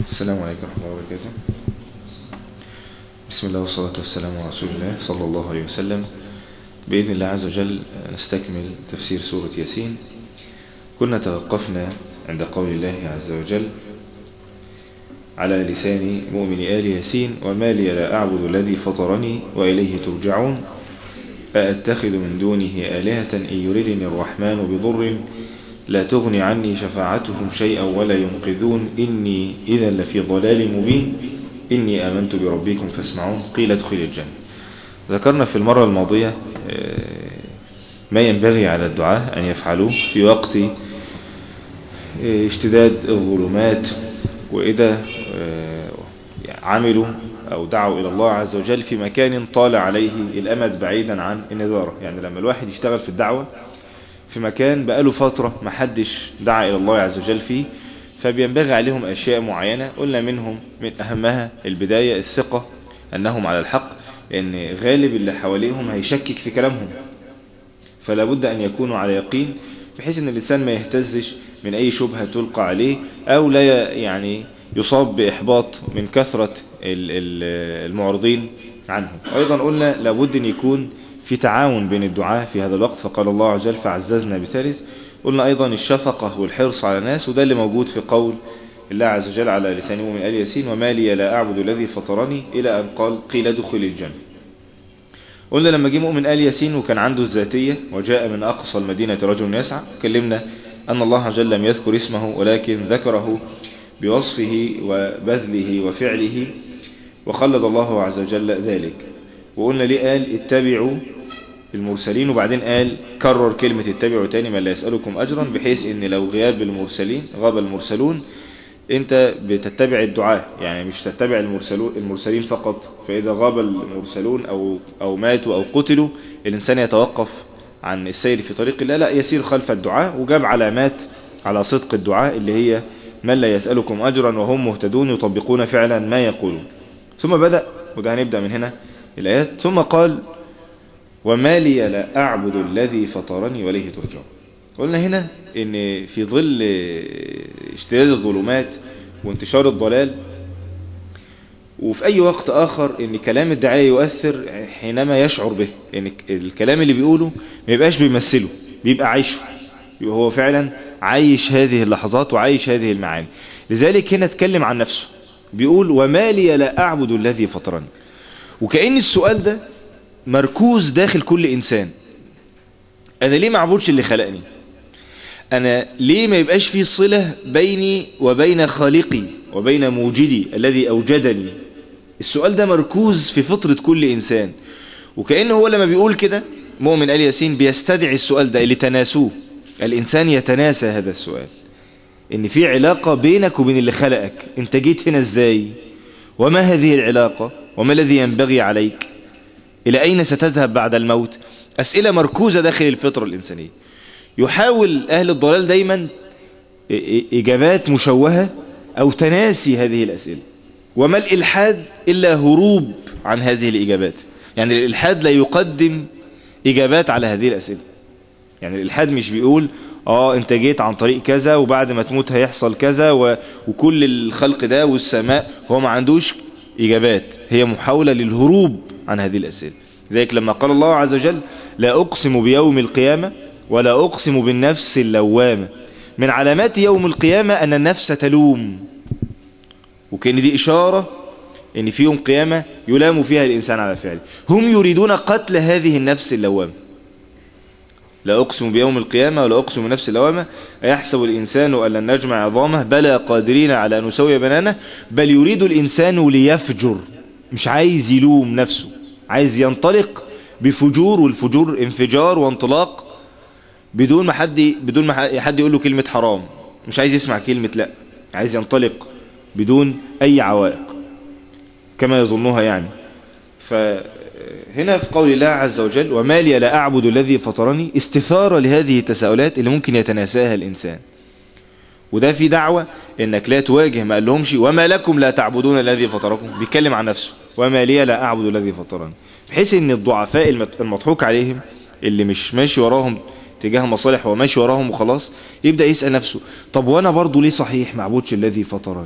السلام عليكم ورحمة الله وبركاته بسم الله والصلاة والسلام على رسول الله صلى الله عليه وسلم بإذن الله عز وجل نستكمل تفسير سورة ياسين كنا توقفنا عند قول الله عز وجل على لسان مؤمن آل ياسين وما لي لا أعبد الذي فطرني وإليه ترجعون أأتخذ من دونه آلهة إن يردني الرحمن بضر لا تغني عني شفاعتهم شيئا ولا ينقذون إني إذا لفي ضلال مبين إني آمنت بربكم فاسمعون قيل ادخل الجنة ذكرنا في المرة الماضية ما ينبغي على الدعاء أن يفعلوه في وقت اشتداد الظلمات وإذا عملوا أو دعوا إلى الله عز وجل في مكان طال عليه الأمد بعيدا عن النذارة يعني لما الواحد يشتغل في الدعوة في مكان بقاله فترة ما حدش دعا إلى الله عز وجل فيه فبينبغي عليهم أشياء معينة قلنا منهم من أهمها البداية الثقة أنهم على الحق لأن غالب اللي حواليهم هيشكك في كلامهم فلا بد أن يكونوا على يقين بحيث أن الإنسان ما يهتزش من أي شبهة تلقى عليه أو لا يعني يصاب بإحباط من كثرة المعرضين عنه أيضا قلنا لابد أن يكون في تعاون بين الدعاء في هذا الوقت فقال الله عز وجل فعززنا بثالث قلنا أيضا الشفقة والحرص على الناس وده اللي موجود في قول الله عز وجل على لسان مؤمن آل ياسين وما لي لا أعبد الذي فطرني إلى أن قال قيل ادخل الجنة قلنا لما جه مؤمن آل ياسين وكان عنده الذاتية وجاء من أقصى المدينة رجل يسعى كلمنا أن الله عز وجل لم يذكر اسمه ولكن ذكره بوصفه وبذله وفعله وخلد الله عز وجل ذلك وقلنا ليه قال اتبعوا المرسلين وبعدين قال كرر كلمة اتبعوا تاني من لا يسألكم أجرا بحيث ان لو غياب المرسلين غاب المرسلون انت بتتبع الدعاء يعني مش تتبع المرسلون المرسلين فقط فإذا غاب المرسلون أو, أو ماتوا أو قتلوا الإنسان يتوقف عن السير في طريق الله لا يسير خلف الدعاء وجاب علامات على صدق الدعاء اللي هي من لا يسألكم أجرا وهم مهتدون يطبقون فعلا ما يقولون ثم بدأ وده هنبدأ من هنا الآيات ثم قال وما لي لا أعبد الذي فطرني وليه ترجعون قلنا هنا ان في ظل اشتداد الظلمات وانتشار الضلال وفي أي وقت آخر ان كلام الدعاية يؤثر حينما يشعر به ان الكلام اللي بيقوله ما يبقاش بيمثله بيبقى عايشه يبقى هو فعلا عايش هذه اللحظات وعايش هذه المعاني لذلك هنا اتكلم عن نفسه بيقول وما لي لا أعبد الذي فطرني وكأن السؤال ده مركوز داخل كل إنسان أنا ليه ما اعبدش اللي خلقني أنا ليه ما يبقاش في صلة بيني وبين خالقي وبين موجدي الذي أوجدني السؤال ده مركوز في فطرة كل إنسان وكأنه هو لما بيقول كده مؤمن آل ياسين بيستدعي السؤال ده اللي تناسوه الإنسان يتناسى هذا السؤال إن في علاقة بينك وبين اللي خلقك أنت جيت هنا إزاي وما هذه العلاقة وما الذي ينبغي عليك إلى أين ستذهب بعد الموت أسئلة مركوزة داخل الفطرة الإنسانية يحاول أهل الضلال دايما إجابات مشوهة أو تناسي هذه الأسئلة وما الإلحاد إلا هروب عن هذه الإجابات يعني الإلحاد لا يقدم إجابات على هذه الأسئلة يعني الإلحاد مش بيقول آه أنت جيت عن طريق كذا وبعد ما تموت هيحصل كذا و... وكل الخلق ده والسماء هو ما عندوش إجابات هي محاولة للهروب عن هذه الأسئلة ذلك لما قال الله عز وجل لا أقسم بيوم القيامة ولا أقسم بالنفس اللوامة من علامات يوم القيامة أن النفس تلوم وكان دي إشارة أن في يوم قيامة يلام فيها الإنسان على فعله هم يريدون قتل هذه النفس اللوامة لا أقسم بيوم القيامة ولا أقسم بنفس اللوامة أيحسب الإنسان أن لن نجمع عظامه بلى قادرين على أن نسوي بنانه بل يريد الإنسان ليفجر مش عايز يلوم نفسه عايز ينطلق بفجور والفجور انفجار وانطلاق بدون ما حد بدون ما حد يقول له كلمة حرام مش عايز يسمع كلمة لا عايز ينطلق بدون أي عوائق كما يظنها يعني فهنا في قول الله عز وجل وما لي لا أعبد الذي فطرني استثارة لهذه التساؤلات اللي ممكن يتناساها الإنسان وده في دعوة انك لا تواجه ما قالهمش وما لكم لا تعبدون الذي فطركم بيتكلم عن نفسه وما لي لا اعبد الذي فطرني بحيث ان الضعفاء المضحوك عليهم اللي مش ماشي وراهم تجاه مصالح وماشي وراهم وخلاص يبدأ يسأل نفسه طب وانا برضو ليه صحيح معبودش الذي فطرني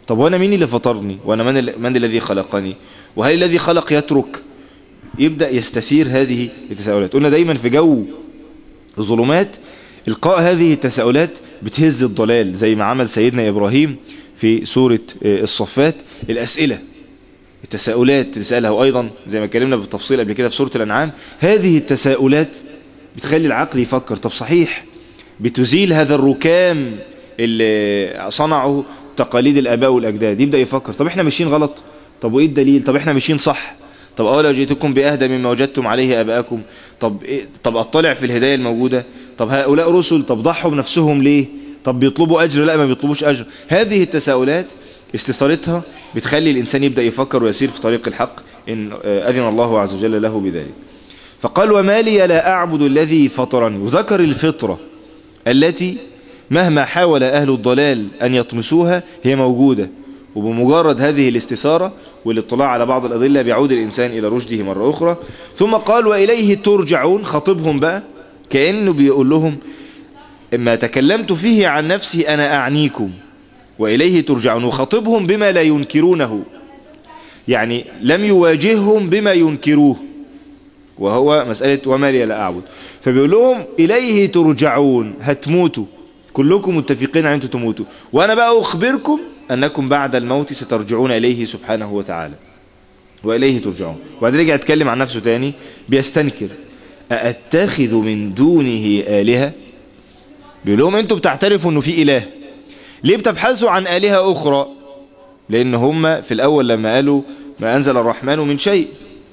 طب وانا مين اللي فطرني وانا من, ال... من الذي خلقني وهل الذي خلق يترك يبدأ يستثير هذه التساؤلات قلنا دايما في جو الظلمات القاء هذه التساؤلات بتهز الضلال زي ما عمل سيدنا إبراهيم في سورة الصفات الأسئلة التساؤلات تسألها وأيضا زي ما اتكلمنا بالتفصيل قبل كده في سورة الأنعام هذه التساؤلات بتخلي العقل يفكر طب صحيح بتزيل هذا الركام اللي صنعه تقاليد الآباء والأجداد يبدأ يفكر طب احنا ماشيين غلط طب وإيه الدليل طب احنا ماشيين صح طب أولا جئتكم بأهدى مما وجدتم عليه أباءكم طب إيه طب أطلع في الهداية الموجودة طب هؤلاء رسل طب ضحوا بنفسهم ليه طب بيطلبوا أجر لا ما بيطلبوش أجر هذه التساؤلات استثارتها بتخلي الإنسان يبدأ يفكر ويسير في طريق الحق إن أذن الله عز وجل له بذلك فقال وما لي لا أعبد الذي فطرني وذكر الفطرة التي مهما حاول أهل الضلال أن يطمسوها هي موجودة وبمجرد هذه الاستثارة والاطلاع على بعض الأدلة بيعود الإنسان إلى رشده مرة أخرى ثم قال وإليه ترجعون خطبهم بقى كأنه بيقول لهم ما تكلمت فيه عن نفسي أنا أعنيكم وإليه ترجعون وخطبهم بما لا ينكرونه يعني لم يواجههم بما ينكروه وهو مسألة وما لي لا أعبد فبيقول لهم إليه ترجعون هتموتوا كلكم متفقين أن أنتم تموتوا وأنا بقى أخبركم أنكم بعد الموت سترجعون إليه سبحانه وتعالى وإليه ترجعون وبعدين رجع يتكلم عن نفسه تاني بيستنكر أأتخذ من دونه آلهة بيقول لهم أنتم بتعترفوا أنه في إله ليه بتبحثوا عن آلهة أخرى لأن هم في الأول لما قالوا ما أنزل الرحمن من شيء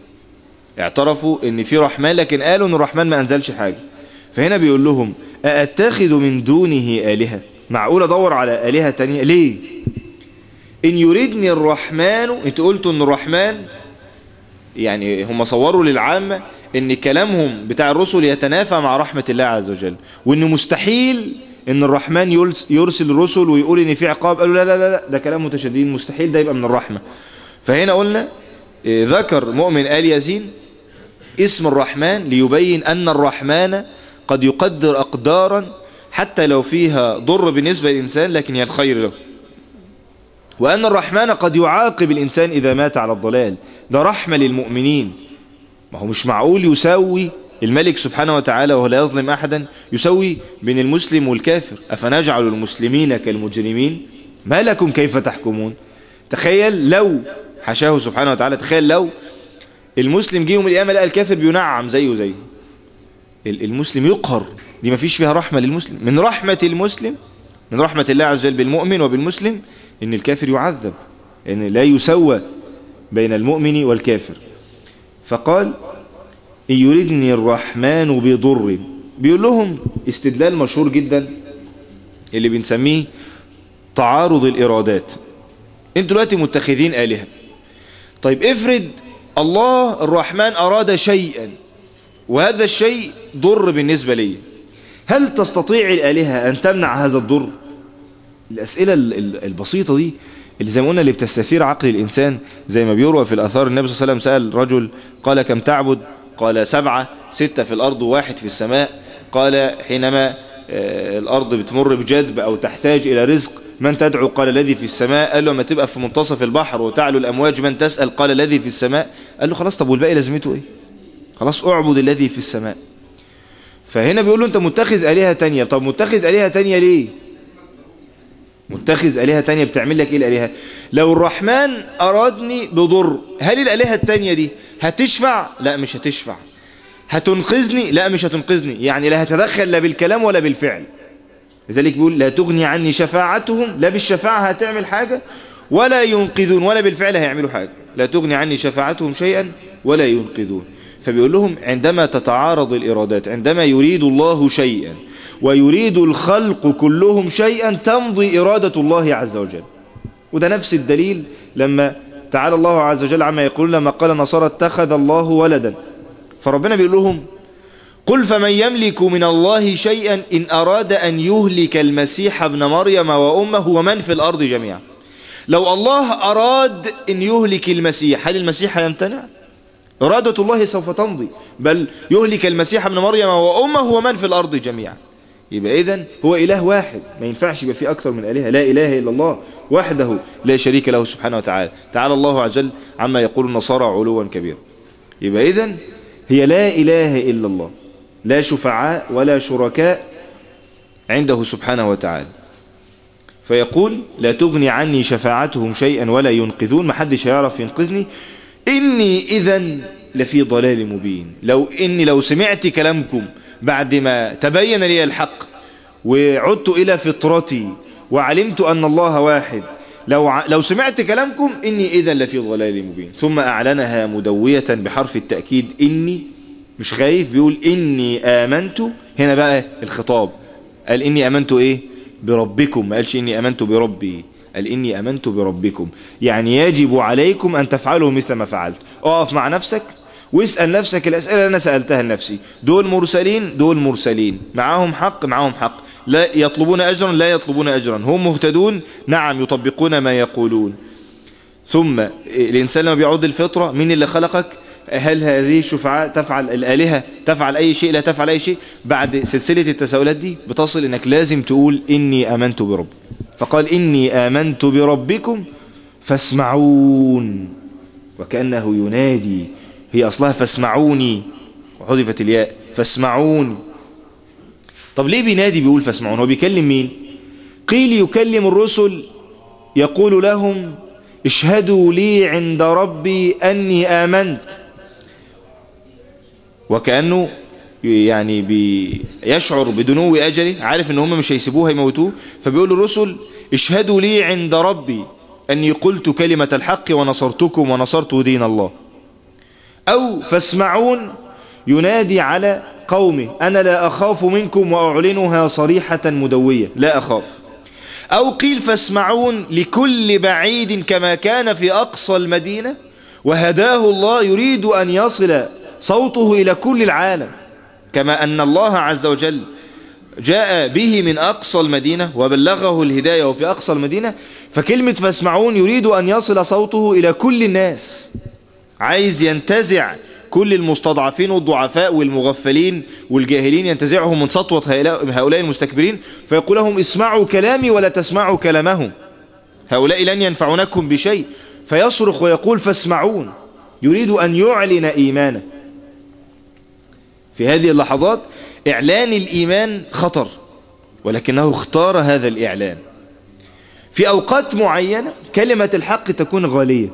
اعترفوا ان في رحمن لكن قالوا ان الرحمن ما انزلش حاجة فهنا بيقول لهم أأتخذ من دونه آلهة معقول ادور على آلهة تانية ليه ان يريدني الرحمن انت قلتوا ان الرحمن يعني هم صوروا للعامة ان كلامهم بتاع الرسل يتنافى مع رحمة الله عز وجل وان مستحيل ان الرحمن يرسل الرسل ويقول ان في عقاب قالوا لا لا لا ده كلام متشددين مستحيل ده يبقى من الرحمة فهنا قلنا ذكر مؤمن آل ياسين اسم الرحمن ليبين أن الرحمن قد يقدر أقدارا حتى لو فيها ضر بالنسبة للإنسان لكن هي الخير له وأن الرحمن قد يعاقب الإنسان إذا مات على الضلال ده رحمة للمؤمنين ما هو مش معقول يساوي الملك سبحانه وتعالى وهو لا يظلم أحدا يسوي بين المسلم والكافر أفنجعل المسلمين كالمجرمين ما لكم كيف تحكمون تخيل لو حشاه سبحانه وتعالى تخيل لو المسلم جه يوم القيامه لقى الكافر بينعم زيه زيه المسلم يقهر دي ما فيش فيها رحمة للمسلم من رحمة المسلم من رحمة الله عز وجل بالمؤمن وبالمسلم ان الكافر يعذب ان لا يسوى بين المؤمن والكافر فقال إن يريدني الرحمن بضر بيقول لهم استدلال مشهور جدا اللي بنسميه تعارض الإرادات انتوا دلوقتي متخذين آلهة طيب افرض الله الرحمن أراد شيئا وهذا الشيء ضر بالنسبة لي هل تستطيع الآلهة أن تمنع هذا الضر الأسئلة البسيطة دي اللي زي ما قلنا اللي بتستثير عقل الإنسان زي ما بيروى في الأثار النبي صلى الله عليه وسلم سأل رجل قال كم تعبد قال سبعة ستة في الأرض وواحد في السماء قال حينما الأرض بتمر بجدب أو تحتاج إلى رزق من تدعو قال الذي في السماء قال له ما تبقى في منتصف البحر وتعلو الأمواج من تسأل قال الذي في السماء قال له خلاص طب والباقي لازمته ايه خلاص اعبد الذي في السماء فهنا بيقول له انت متخذ آلهة تانية طب متخذ آلهة تانية ليه متخذ آلهة تانية بتعمل لك ايه الآلهة لو الرحمن أرادني بضر هل الآلهة التانية دي هتشفع لا مش هتشفع هتنقذني لا مش هتنقذني يعني لا هتدخل لا بالكلام ولا بالفعل لذلك بيقول لا تغني عني شفاعتهم لا بالشفاعة هتعمل حاجة ولا ينقذون ولا بالفعل هيعملوا حاجة لا تغني عني شفاعتهم شيئا ولا ينقذون فبيقول لهم عندما تتعارض الإرادات عندما يريد الله شيئا ويريد الخلق كلهم شيئا تمضي إرادة الله عز وجل وده نفس الدليل لما تعالى الله عز وجل عما يقول لما قال نصارى اتخذ الله ولدا فربنا بيقول لهم قل فمن يملك من الله شيئا إن أراد أن يهلك المسيح ابن مريم وأمه ومن في الأرض جميعا لو الله أراد أن يهلك المسيح هل المسيح يمتنع؟ إرادة الله سوف تمضي بل يهلك المسيح ابن مريم وأمه ومن في الأرض جميعا يبقى إذن هو إله واحد ما ينفعش يبقى فيه أكثر من آلهة لا إله إلا الله وحده لا شريك له سبحانه وتعالى تعالى الله عز وجل عما يقول النصارى علوا كبيرا يبقى إذن هي لا إله إلا الله لا شفعاء ولا شركاء عنده سبحانه وتعالى فيقول لا تغني عني شفاعتهم شيئا ولا ينقذون ما حدش هيعرف ينقذني إني إذا لفي ضلال مبين لو إني لو سمعت كلامكم بعد ما تبين لي الحق وعدت إلى فطرتي وعلمت أن الله واحد لو لو سمعت كلامكم إني إذا لفي ضلال مبين ثم أعلنها مدوية بحرف التأكيد إني مش خايف بيقول إني آمنت هنا بقى الخطاب قال إني آمنت إيه بربكم ما قالش إني آمنت بربي قال إني آمنت بربكم يعني يجب عليكم أن تفعلوا مثل ما فعلت اقف مع نفسك واسأل نفسك الأسئلة اللي أنا سألتها لنفسي دول مرسلين دول مرسلين معاهم حق معاهم حق لا يطلبون أجرا لا يطلبون أجرا هم مهتدون نعم يطبقون ما يقولون ثم الإنسان لما بيعود الفطرة مين اللي خلقك هل هذه الشفعاء تفعل الآلهة تفعل أي شيء لا تفعل أي شيء بعد سلسلة التساؤلات دي بتصل إنك لازم تقول إني آمنت برب فقال إني آمنت بربكم فاسمعون وكأنه ينادي هي أصلها فاسمعوني وحذفت الياء فاسمعوني طب ليه بينادي بيقول فاسمعون هو بيكلم مين قيل يكلم الرسل يقول لهم اشهدوا لي عند ربي أني آمنت وكأنه يعني بيشعر بدنو أجله عارف ان هم مش هيسيبوه هيموتوه فبيقول الرسل اشهدوا لي عند ربي أني قلت كلمة الحق ونصرتكم ونصرت دين الله أو فاسمعون ينادي على قومه أنا لا أخاف منكم وأعلنها صريحة مدوية لا أخاف أو قيل فاسمعون لكل بعيد كما كان في أقصى المدينة وهداه الله يريد أن يصل صوته إلى كل العالم كما أن الله عز وجل جاء به من أقصى المدينة وبلغه الهداية وفي أقصى المدينة فكلمة فاسمعون يريد أن يصل صوته إلى كل الناس عايز ينتزع كل المستضعفين والضعفاء والمغفلين والجاهلين ينتزعهم من سطوة هؤلاء المستكبرين فيقول لهم اسمعوا كلامي ولا تسمعوا كلامهم هؤلاء لن ينفعونكم بشيء فيصرخ ويقول فاسمعون يريد أن يعلن إيمانه في هذه اللحظات إعلان الإيمان خطر ولكنه اختار هذا الإعلان في أوقات معينة كلمة الحق تكون غالية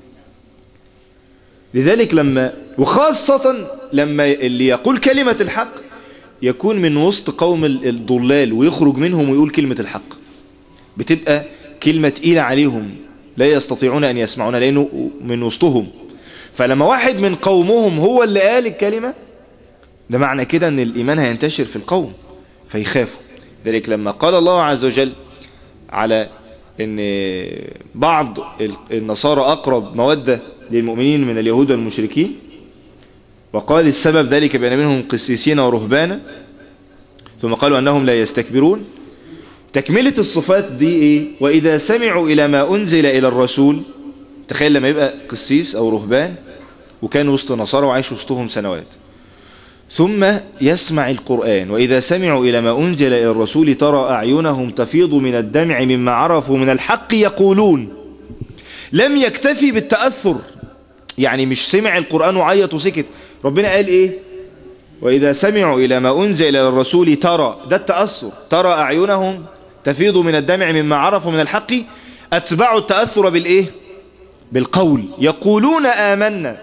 لذلك لما وخاصة لما اللي يقول كلمة الحق يكون من وسط قوم الضلال ويخرج منهم ويقول كلمة الحق بتبقى كلمة تقيلة عليهم لا يستطيعون أن يسمعون لأنه من وسطهم فلما واحد من قومهم هو اللي قال الكلمة ده معنى كده أن الإيمان هينتشر في القوم فيخافوا ذلك لما قال الله عز وجل على أن بعض النصارى أقرب مودة للمؤمنين من اليهود والمشركين وقال السبب ذلك بأن منهم قسيسين ورهبانا ثم قالوا أنهم لا يستكبرون تكملة الصفات دي إيه وإذا سمعوا إلى ما أنزل إلى الرسول تخيل لما يبقى قسيس أو رهبان وكان وسط نصارى وعايش وسطهم سنوات ثم يسمع القرآن وإذا سمعوا إلى ما أنزل إلى الرسول ترى أعينهم تفيض من الدمع مما عرفوا من الحق يقولون لم يكتفي بالتأثر يعني مش سمع القرآن وعيط وسكت ربنا قال إيه وإذا سمعوا إلى ما أنزل إلى الرسول ترى ده التأثر ترى أعينهم تفيض من الدمع مما عرفوا من الحق أتبعوا التأثر بالإيه بالقول يقولون آمنا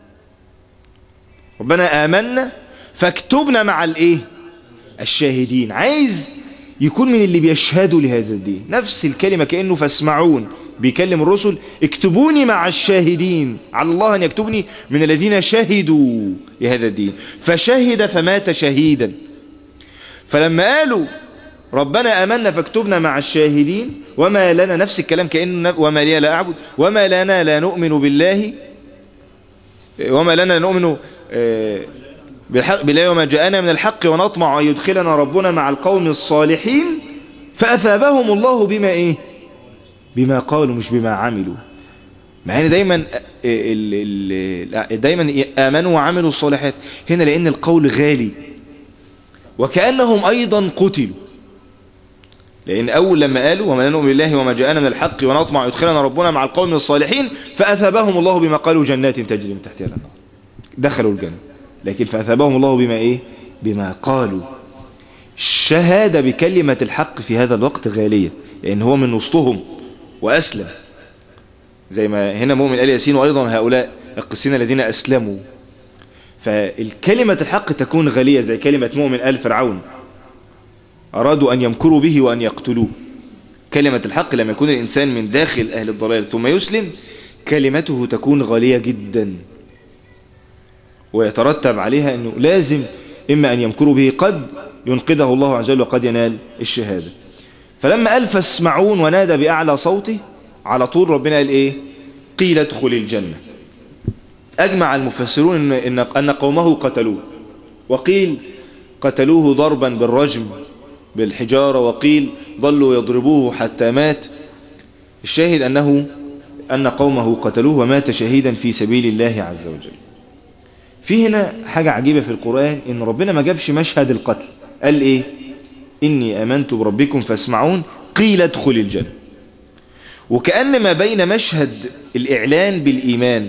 ربنا آمنا فاكتبنا مع الإيه الشاهدين عايز يكون من اللي بيشهدوا لهذا الدين نفس الكلمة كأنه فاسمعون بيكلم الرسل اكتبوني مع الشاهدين على الله أن يكتبني من الذين شهدوا لهذا الدين فشهد فمات شهيدا فلما قالوا ربنا أمنا فاكتبنا مع الشاهدين وما لنا نفس الكلام كأنه وما لي لا أعبد وما لنا لا نؤمن بالله وما لنا لا نؤمن بالحق بالله وما جاءنا من الحق ونطمع أن يدخلنا ربنا مع القوم الصالحين فأثابهم الله بما إيه بما قالوا مش بما عملوا مع ان دايما دايما امنوا وعملوا الصالحات هنا لان القول غالي وكأنهم أيضا قتلوا لأن أول لما قالوا وما نؤمن بالله وما جاءنا من الحق ونطمع يدخلنا ربنا مع القوم الصالحين فأثابهم الله بما قالوا جنات تجري من تحتها الأنهار دخلوا الجنة لكن فأثابهم الله بما إيه بما قالوا الشهادة بكلمة الحق في هذا الوقت غالية لأن هو من وسطهم وأسلم زي ما هنا مؤمن آل ياسين وأيضا هؤلاء القسين الذين أسلموا فالكلمة الحق تكون غالية زي كلمة مؤمن آل فرعون أرادوا أن يمكروا به وأن يقتلوه كلمة الحق لما يكون الإنسان من داخل أهل الضلال ثم يسلم كلمته تكون غالية جدا ويترتب عليها أنه لازم إما أن يمكروا به قد ينقذه الله عز وجل وقد ينال الشهادة فلما قال فاسمعون ونادى بأعلى صوته على طول ربنا قال إيه قيل ادخل الجنة أجمع المفسرون إن, أن قومه قتلوه وقيل قتلوه ضربا بالرجم بالحجارة وقيل ظلوا يضربوه حتى مات الشاهد أنه أن قومه قتلوه ومات شهيدا في سبيل الله عز وجل في هنا حاجة عجيبة في القرآن إن ربنا ما جابش مشهد القتل قال إيه إني أمنت بربكم فاسمعون قيل ادخل الجنة وكأن ما بين مشهد الإعلان بالإيمان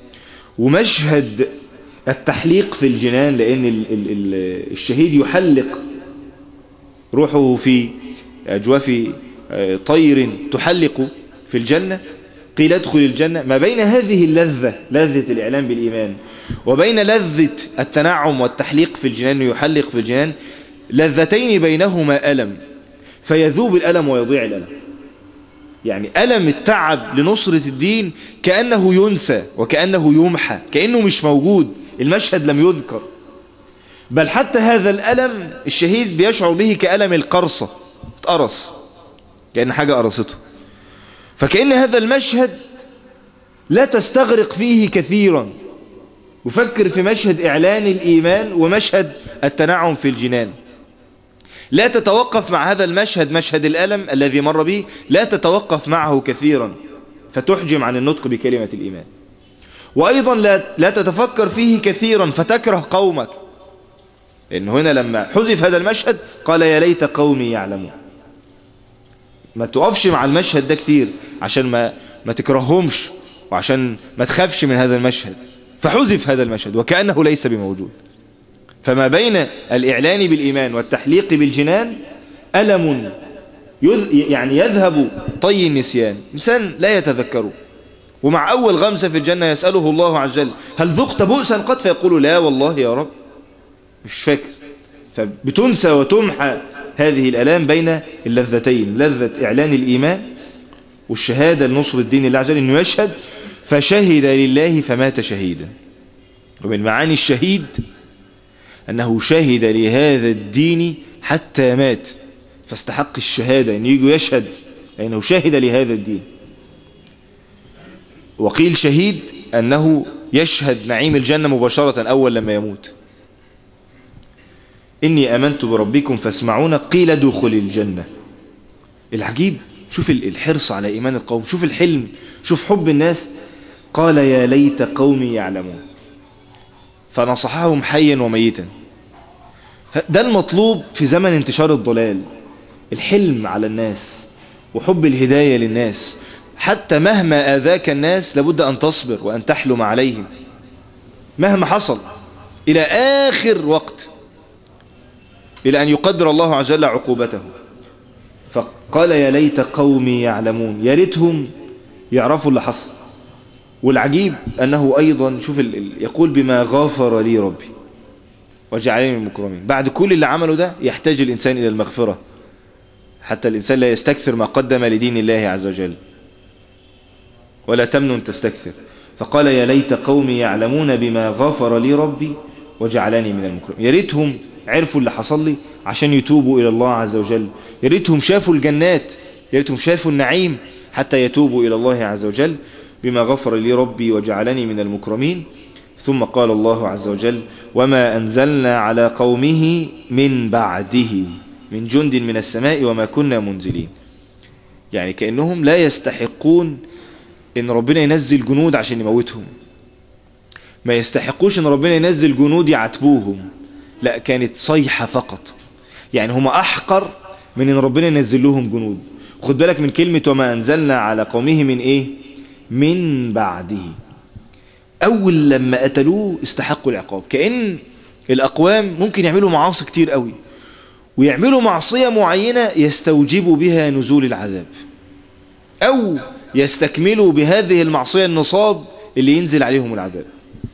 ومشهد التحليق في الجنان لأن ال ال ال الشهيد يحلق روحه في أجواف طير تحلق في الجنة قيل ادخل الجنة ما بين هذه اللذة لذة الإعلام بالإيمان وبين لذة التنعم والتحليق في الجنان يحلق في الجنان لذتين بينهما ألم فيذوب الألم ويضيع الألم يعني ألم التعب لنصرة الدين كأنه ينسى وكأنه يمحى كأنه مش موجود المشهد لم يذكر بل حتى هذا الألم الشهيد بيشعر به كألم القرصة اتقرص كأن حاجة قرصته فكأن هذا المشهد لا تستغرق فيه كثيرا وفكر في مشهد إعلان الإيمان ومشهد التنعم في الجنان لا تتوقف مع هذا المشهد مشهد الألم الذي مر به لا تتوقف معه كثيرا فتحجم عن النطق بكلمة الإيمان وأيضا لا, لا تتفكر فيه كثيرا فتكره قومك لأن هنا لما حذف هذا المشهد قال يا ليت قومي يعلمون ما تقفش مع المشهد ده كتير عشان ما, ما تكرههمش وعشان ما تخافش من هذا المشهد فحذف هذا المشهد وكأنه ليس بموجود فما بين الإعلان بالإيمان والتحليق بالجنان ألم يعني يذهب طي النسيان إنسان لا يتذكره ومع أول غمسة في الجنة يسأله الله عز وجل هل ذقت بؤسا قد فيقول لا والله يا رب مش فاكر فبتنسى وتمحى هذه الألام بين اللذتين لذة إعلان الإيمان والشهادة لنصر الدين الله عز وجل أنه يشهد فشهد لله فمات شهيدا ومن معاني الشهيد أنه شهد لهذا الدين حتى مات فاستحق الشهادة أن يجي يشهد لأنه شهد لهذا الدين وقيل شهيد أنه يشهد نعيم الجنة مباشرة أول لما يموت إني أمنت بربكم فاسمعون قيل دخل الجنة العجيب شوف الحرص على إيمان القوم شوف الحلم شوف حب الناس قال يا ليت قومي يعلمون فنصحهم حيا وميتا ده المطلوب في زمن انتشار الضلال الحلم على الناس وحب الهداية للناس حتى مهما آذاك الناس لابد أن تصبر وأن تحلم عليهم مهما حصل إلى آخر وقت إلى أن يقدر الله عز وجل عقوبته فقال يا ليت قومي يعلمون يا ريتهم يعرفوا اللي حصل والعجيب أنه أيضا شوف يقول بما غافر لي ربي وجعلني من المكرمين بعد كل اللي عمله ده يحتاج الإنسان إلى المغفرة حتى الإنسان لا يستكثر ما قدم لدين الله عز وجل ولا تمنن تستكثر فقال يا ليت قومي يعلمون بما غفر لي ربي وجعلني من المكرمين يا ريتهم عرفوا اللي حصل لي عشان يتوبوا إلى الله عز وجل يا ريتهم شافوا الجنات يا ريتهم شافوا النعيم حتى يتوبوا إلى الله عز وجل بما غفر لي ربي وجعلني من المكرمين ثم قال الله عز وجل وما أنزلنا على قومه من بعده من جند من السماء وما كنا منزلين يعني كأنهم لا يستحقون ان ربنا ينزل جنود عشان يموتهم ما يستحقوش ان ربنا ينزل جنود يعتبوهم لا كانت صيحة فقط يعني هم أحقر من إن ربنا ينزل لهم جنود خد بالك من كلمة وما أنزلنا على قومه من إيه من بعده أول لما قتلوه استحقوا العقاب كأن الأقوام ممكن يعملوا معاصي كتير قوي ويعملوا معصية معينة يستوجبوا بها نزول العذاب أو يستكملوا بهذه المعصية النصاب اللي ينزل عليهم العذاب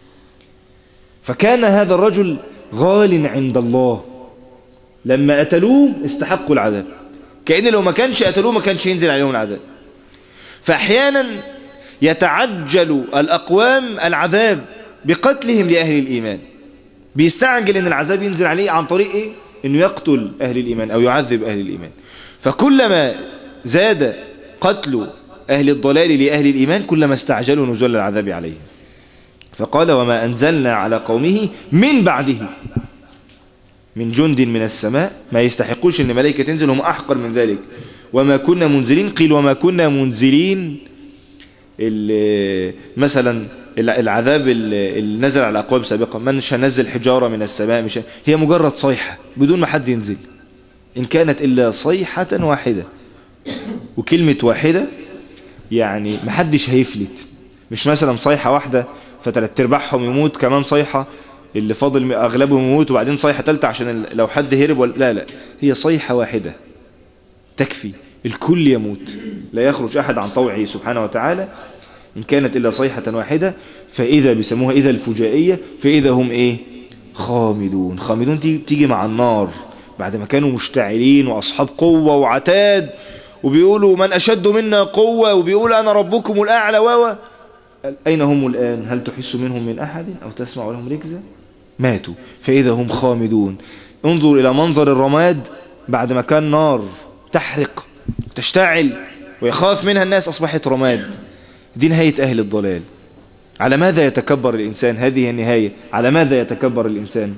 فكان هذا الرجل غال عند الله لما قتلوه استحقوا العذاب كأن لو ما كانش قتلوه ما كانش ينزل عليهم العذاب فأحيانا يتعجل الأقوام العذاب بقتلهم لأهل الإيمان بيستعجل أن العذاب ينزل عليه عن طريق إيه؟ أنه يقتل أهل الإيمان أو يعذب أهل الإيمان فكلما زاد قتل أهل الضلال لأهل الإيمان كلما استعجلوا نزول العذاب عليهم فقال وما أنزلنا على قومه من بعده من جند من السماء ما يستحقوش أن ملائكة تنزل هم أحقر من ذلك وما كنا منزلين قيل وما كنا منزلين مثلا العذاب اللي نزل على أقوام سابقة مش هنزل حجارة من السماء مش هي مجرد صيحة بدون ما حد ينزل إن كانت إلا صيحة واحدة وكلمة واحدة يعني محدش هيفلت مش مثلا صيحة واحدة فتلات ارباعهم يموت كمان صيحة اللي فاضل أغلبهم يموت وبعدين صيحة تالتة عشان لو حد هرب ولا لا لا هي صيحة واحدة تكفي الكل يموت لا يخرج أحد عن طوعه سبحانه وتعالى إن كانت إلا صيحة واحدة فإذا بيسموها إذا الفجائية فإذا هم إيه خامدون خامدون تيجي مع النار بعد ما كانوا مشتعلين وأصحاب قوة وعتاد وبيقولوا من أشد منا قوة وبيقول أنا ربكم الأعلى و أين هم الآن هل تحس منهم من أحد أو تسمع لهم ركزة ماتوا فإذا هم خامدون انظر إلى منظر الرماد بعد ما كان نار تحرق تشتعل ويخاف منها الناس أصبحت رماد دي نهاية أهل الضلال على ماذا يتكبر الإنسان هذه هي النهاية على ماذا يتكبر الإنسان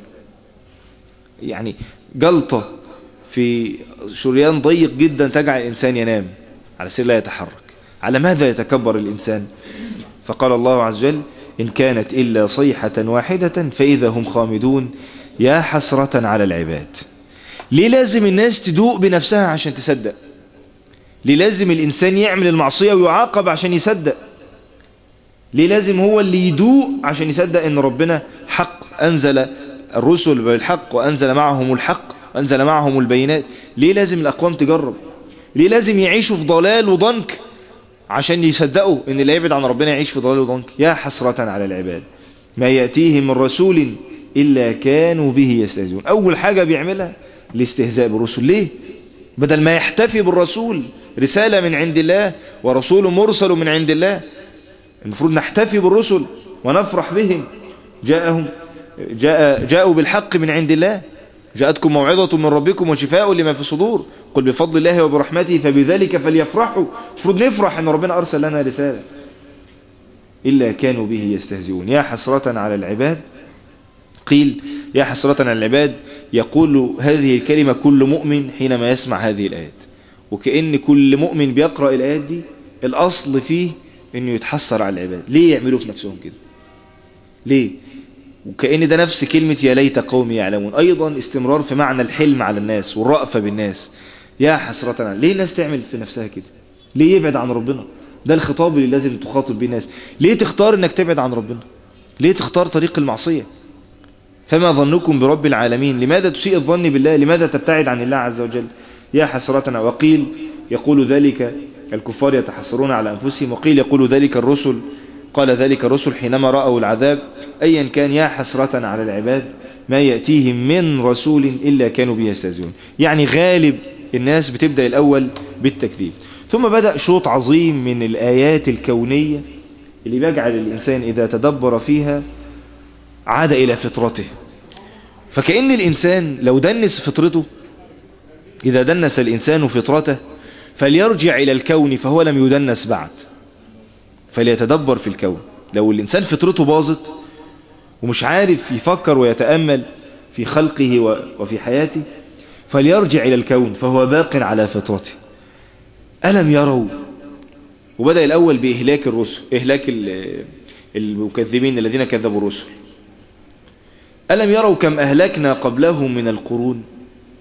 يعني جلطة في شريان ضيق جدا تجعل الإنسان ينام على سبيل لا يتحرك على ماذا يتكبر الإنسان فقال الله عز وجل إن كانت إلا صيحة واحدة فإذا هم خامدون يا حسرة على العباد ليه لازم الناس تدوق بنفسها عشان تصدق ليه لازم الإنسان يعمل المعصية ويعاقب عشان يصدق ليه لازم هو اللي يدوق عشان يصدق ان ربنا حق أنزل الرسل بالحق وأنزل معهم الحق وأنزل معهم البينات ليه لازم الأقوام تجرب ليه لازم يعيشوا في ضلال وضنك عشان يصدقوا ان اللي يبعد عن ربنا يعيش في ضلال وضنك يا حسرة على العباد ما يأتيهم من رسول إلا كانوا به يستهزئون أول حاجة بيعملها الاستهزاء بالرسل ليه بدل ما يحتفي بالرسول رسالة من عند الله ورسول مرسل من عند الله المفروض نحتفي بالرسل ونفرح بهم جاءهم جاء جاءوا بالحق من عند الله جاءتكم موعظة من ربكم وشفاء لما في الصدور قل بفضل الله وبرحمته فبذلك فليفرحوا المفروض نفرح ان ربنا أرسل لنا رسالة إلا كانوا به يستهزئون يا حسرة على العباد قيل يا حسرة على العباد يقول هذه الكلمة كل مؤمن حينما يسمع هذه الآيات وكأن كل مؤمن بيقرأ الآيات دي الأصل فيه انه يتحسر على العباد ليه يعملوا في نفسهم كده ليه وكأن ده نفس كلمة يا ليت قومي يعلمون أيضا استمرار في معنى الحلم على الناس والرأفة بالناس يا حسرة على ليه الناس تعمل في نفسها كده ليه يبعد عن ربنا ده الخطاب اللي لازم تخاطب بيه الناس ليه تختار انك تبعد عن ربنا ليه تختار طريق المعصية فما ظنكم برب العالمين لماذا تسيء الظن بالله لماذا تبتعد عن الله عز وجل يا حسرتنا وقيل يقول ذلك الكفار يتحسرون على أنفسهم وقيل يقول ذلك الرسل قال ذلك الرسل حينما رأوا العذاب أيا كان يا حسرة على العباد ما يأتيهم من رسول إلا كانوا به يستهزئون يعني غالب الناس بتبدأ الأول بالتكذيب ثم بدأ شوط عظيم من الآيات الكونية اللي بيجعل الإنسان إذا تدبر فيها عاد إلى فطرته فكأن الإنسان لو دنس فطرته إذا دنس الإنسان فطرته فليرجع إلى الكون فهو لم يدنس بعد فليتدبر في الكون لو الإنسان فطرته باظت ومش عارف يفكر ويتأمل في خلقه وفي حياته فليرجع إلى الكون فهو باق على فطرته ألم يروا وبدأ الأول بإهلاك الرسل إهلاك المكذبين الذين كذبوا الرسل ألم يروا كم أهلكنا قبلهم من القرون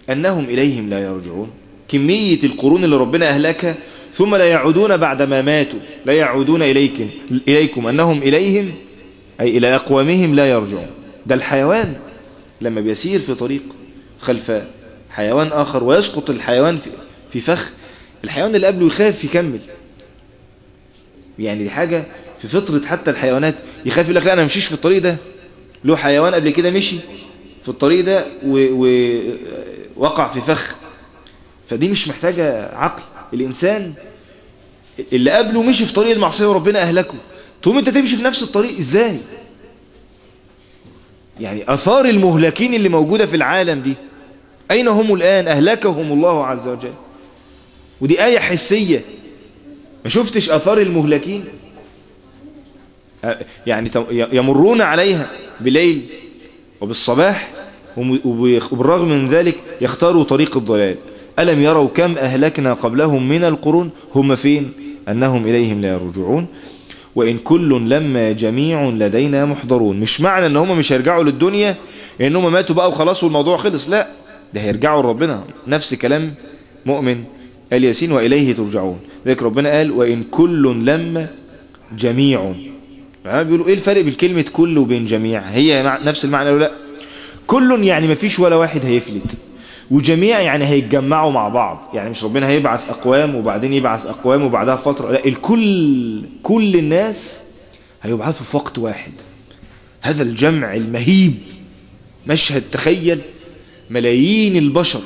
أنهم إليهم لا يرجعون كمية القرون اللي ربنا أهلكها ثم لا يعودون بعد ما ماتوا لا يعودون إليكم, إليكم أنهم إليهم أي إلى أقوامهم لا يرجعون ده الحيوان لما بيسير في طريق خلف حيوان آخر ويسقط الحيوان في, في فخ الحيوان اللي قبله يخاف يكمل يعني دي حاجة في فطرة حتى الحيوانات يخاف يقول لك لا أنا مشيش في الطريق ده له حيوان قبل كده مشي في الطريق ده ووقع في فخ فدي مش محتاجة عقل الإنسان اللي قبله مشي في طريق المعصية وربنا أهلكه تقوم أنت تمشي في نفس الطريق إزاي يعني أثار المهلكين اللي موجودة في العالم دي أين هم الآن أهلكهم الله عز وجل ودي آية حسية ما شفتش أثار المهلكين يعني يمرون عليها بليل وبالصباح وبالرغم من ذلك يختاروا طريق الضلال ألم يروا كم أهلكنا قبلهم من القرون هم فين أنهم إليهم لا يرجعون وإن كل لما جميع لدينا محضرون مش معنى أن هم مش هيرجعوا للدنيا إنهم ماتوا بقى وخلاص والموضوع خلص لا ده هيرجعوا لربنا نفس كلام مؤمن قال ياسين وإليه ترجعون ذلك ربنا قال وإن كل لما جميع بيقولوا إيه الفرق بين كلمة كل وبين جميع هي نفس المعنى لا كل يعني ما فيش ولا واحد هيفلت وجميع يعني هيتجمعوا مع بعض يعني مش ربنا هيبعث أقوام وبعدين يبعث أقوام وبعدها فترة لا الكل كل الناس هيبعثوا في وقت واحد هذا الجمع المهيب مشهد تخيل ملايين البشر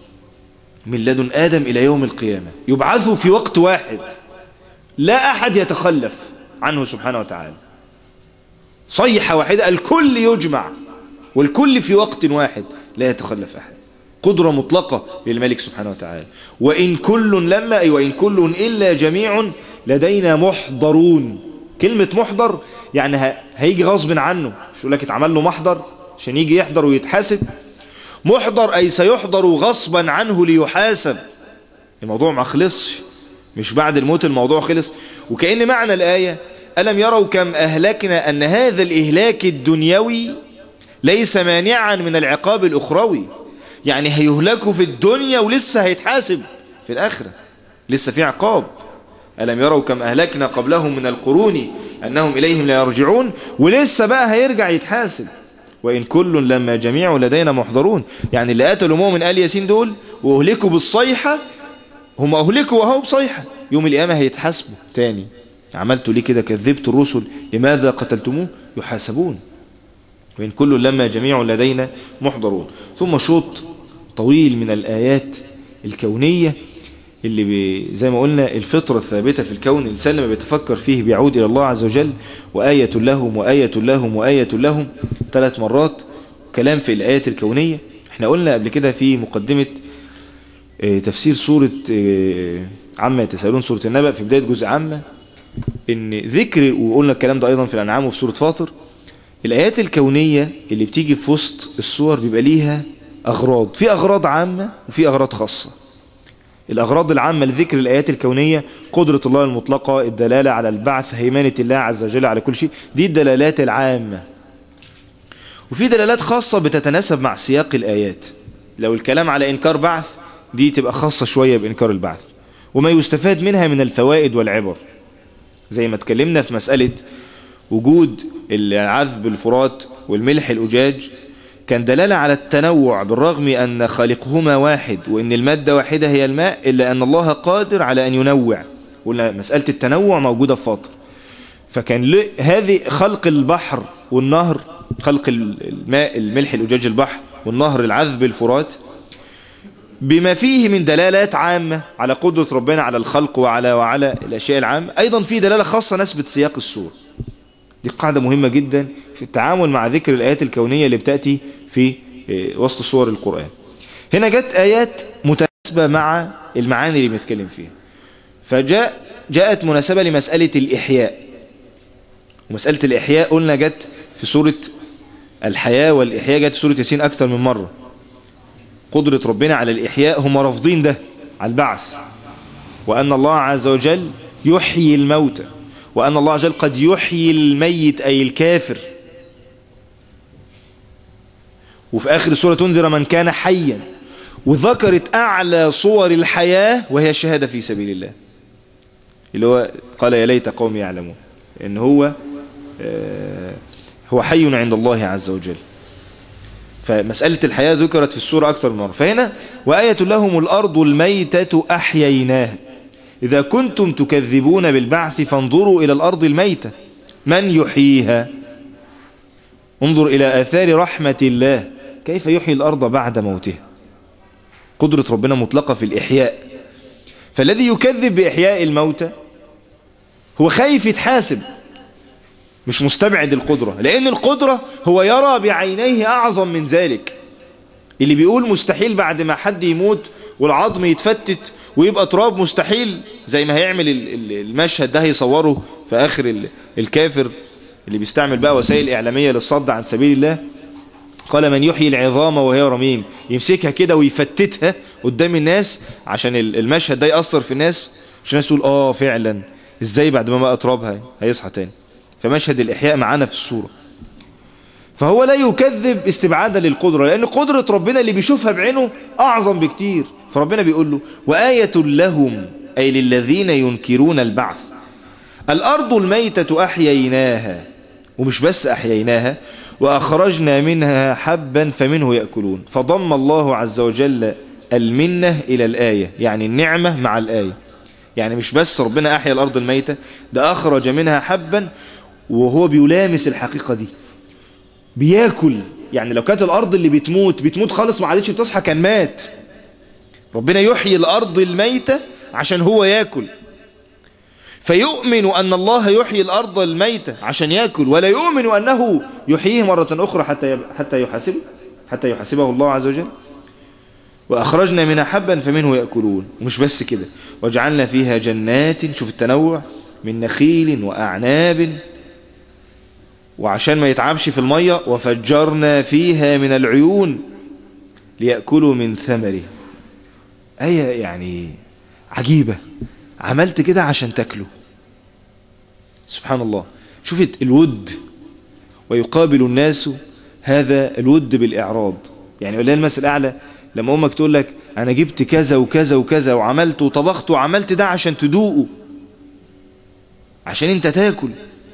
من لدن آدم إلى يوم القيامة يبعثوا في وقت واحد لا أحد يتخلف عنه سبحانه وتعالى صيحة واحدة الكل يجمع والكل في وقت واحد لا يتخلف أحد قدرة مطلقة للملك سبحانه وتعالى وإن كل لما أي وإن كل إلا جميع لدينا محضرون كلمة محضر يعني هيجي غصب عنه مش يقول لك اتعمل له محضر عشان يجي يحضر ويتحاسب محضر أي سيحضر غصبا عنه ليحاسب الموضوع ما خلصش مش بعد الموت الموضوع خلص وكأن معنى الآية ألم يروا كم أهلكنا أن هذا الإهلاك الدنيوي ليس مانعا من العقاب الأخروي يعني هيهلكوا في الدنيا ولسه هيتحاسب في الآخرة لسه في عقاب ألم يروا كم أهلكنا قبلهم من القرون أنهم إليهم لا يرجعون ولسه بقى هيرجع يتحاسب وإن كل لما جميع لدينا محضرون يعني اللي قتلوا مؤمن آل ياسين دول وأهلكوا بالصيحة هم أهلكوا وهو بصيحة يوم القيامة هيتحاسبوا تاني عملتوا ليه كده كذبت الرسل لماذا قتلتموه يحاسبون وإن كل لما جميع لدينا محضرون ثم شوط طويل من الآيات الكونية اللي بي زي ما قلنا الفطرة الثابتة في الكون الإنسان لما بيتفكر فيه بيعود إلى الله عز وجل وآية لهم وآية لهم وآية لهم ثلاث مرات كلام في الآيات الكونية احنا قلنا قبل كده في مقدمة اه تفسير سورة اه عامة يتسألون سورة النبأ في بداية جزء عامة ان ذكر وقلنا الكلام ده أيضا في الأنعام وفي سورة فاطر الآيات الكونية اللي بتيجي في وسط السور بيبقى ليها أغراض في أغراض عامة وفي أغراض خاصة الأغراض العامة لذكر الآيات الكونية قدرة الله المطلقة الدلالة على البعث هيمنة الله عز وجل على كل شيء دي الدلالات العامة وفي دلالات خاصة بتتناسب مع سياق الآيات لو الكلام على إنكار بعث دي تبقى خاصة شوية بإنكار البعث وما يستفاد منها من الفوائد والعبر زي ما اتكلمنا في مسألة وجود العذب الفرات والملح الأجاج كان دلالة على التنوع بالرغم أن خالقهما واحد وأن المادة واحدة هي الماء إلا أن الله قادر على أن ينوع قلنا مسألة التنوع موجودة في فاطر فكان هذه خلق البحر والنهر خلق الماء الملح الأجاج البحر والنهر العذب الفرات بما فيه من دلالات عامة على قدرة ربنا على الخلق وعلى وعلى الأشياء العامة أيضا في دلالة خاصة نسبة سياق السور دي قاعدة مهمة جدا في التعامل مع ذكر الآيات الكونية اللي بتأتي في وسط صور القرآن هنا جت آيات متناسبة مع المعاني اللي بنتكلم فيها فجاء جاءت مناسبة لمسألة الإحياء ومسألة الإحياء قلنا جت في سورة الحياة والإحياء جت في سورة ياسين أكثر من مرة قدرة ربنا على الإحياء هم رافضين ده على البعث وأن الله عز وجل يحيي الموتى وأن الله عز وجل قد يحيي الميت أي الكافر وفي آخر السورة تنذر من كان حيا وذكرت أعلى صور الحياة وهي الشهادة في سبيل الله اللي هو قال يا ليت قوم يعلمون إن هو هو حي عند الله عز وجل فمسألة الحياة ذكرت في السورة أكثر من مرة فهنا وآية لهم الأرض الميتة أحييناها إذا كنتم تكذبون بالبعث فانظروا إلى الأرض الميتة من يحييها انظر إلى آثار رحمة الله كيف يحيي الأرض بعد موتها قدرة ربنا مطلقة في الإحياء فالذي يكذب بإحياء الموتى هو خايف يتحاسب مش مستبعد القدرة لأن القدرة هو يرى بعينيه أعظم من ذلك اللي بيقول مستحيل بعد ما حد يموت والعظم يتفتت ويبقى تراب مستحيل زي ما هيعمل المشهد ده هيصوره في آخر الكافر اللي بيستعمل بقى وسائل إعلامية للصد عن سبيل الله قال من يحيي العظام وهي رميم يمسكها كده ويفتتها قدام الناس عشان المشهد ده يأثر في الناس عشان الناس تقول اه فعلا ازاي بعد ما بقى ترابها هيصحى تاني فمشهد الإحياء معانا في الصورة فهو لا يكذب استبعادا للقدرة لأن قدرة ربنا اللي بيشوفها بعينه أعظم بكتير فربنا بيقول له وآية لهم أي للذين ينكرون البعث الأرض الميتة أحييناها ومش بس أحييناها وأخرجنا منها حبا فمنه يأكلون فضم الله عز وجل المنة إلى الآية يعني النعمة مع الآية يعني مش بس ربنا أحيا الأرض الميتة ده أخرج منها حبا وهو بيلامس الحقيقة دي بياكل يعني لو كانت الأرض اللي بتموت بتموت خالص ما عادتش بتصحى كان مات ربنا يحيي الأرض الميتة عشان هو ياكل فيؤمن أن الله يحيي الأرض الميتة عشان يأكل ولا يؤمن أنه يحييه مرة أخرى حتى حتى يحاسبه حتى يحاسبه الله عز وجل وأخرجنا منها حبا فمنه يأكلون ومش بس كده وجعلنا فيها جنات شوف التنوع من نخيل وأعناب وعشان ما يتعبش في المية وفجرنا فيها من العيون ليأكلوا من ثمره آية يعني عجيبة عملت كده عشان تاكله سبحان الله شوفت الود ويقابل الناس هذا الود بالإعراض يعني ولا المثل الأعلى لما أمك تقول لك أنا جبت كذا وكذا وكذا وعملت وطبخت وعملت ده عشان تدوقه عشان انت تاكل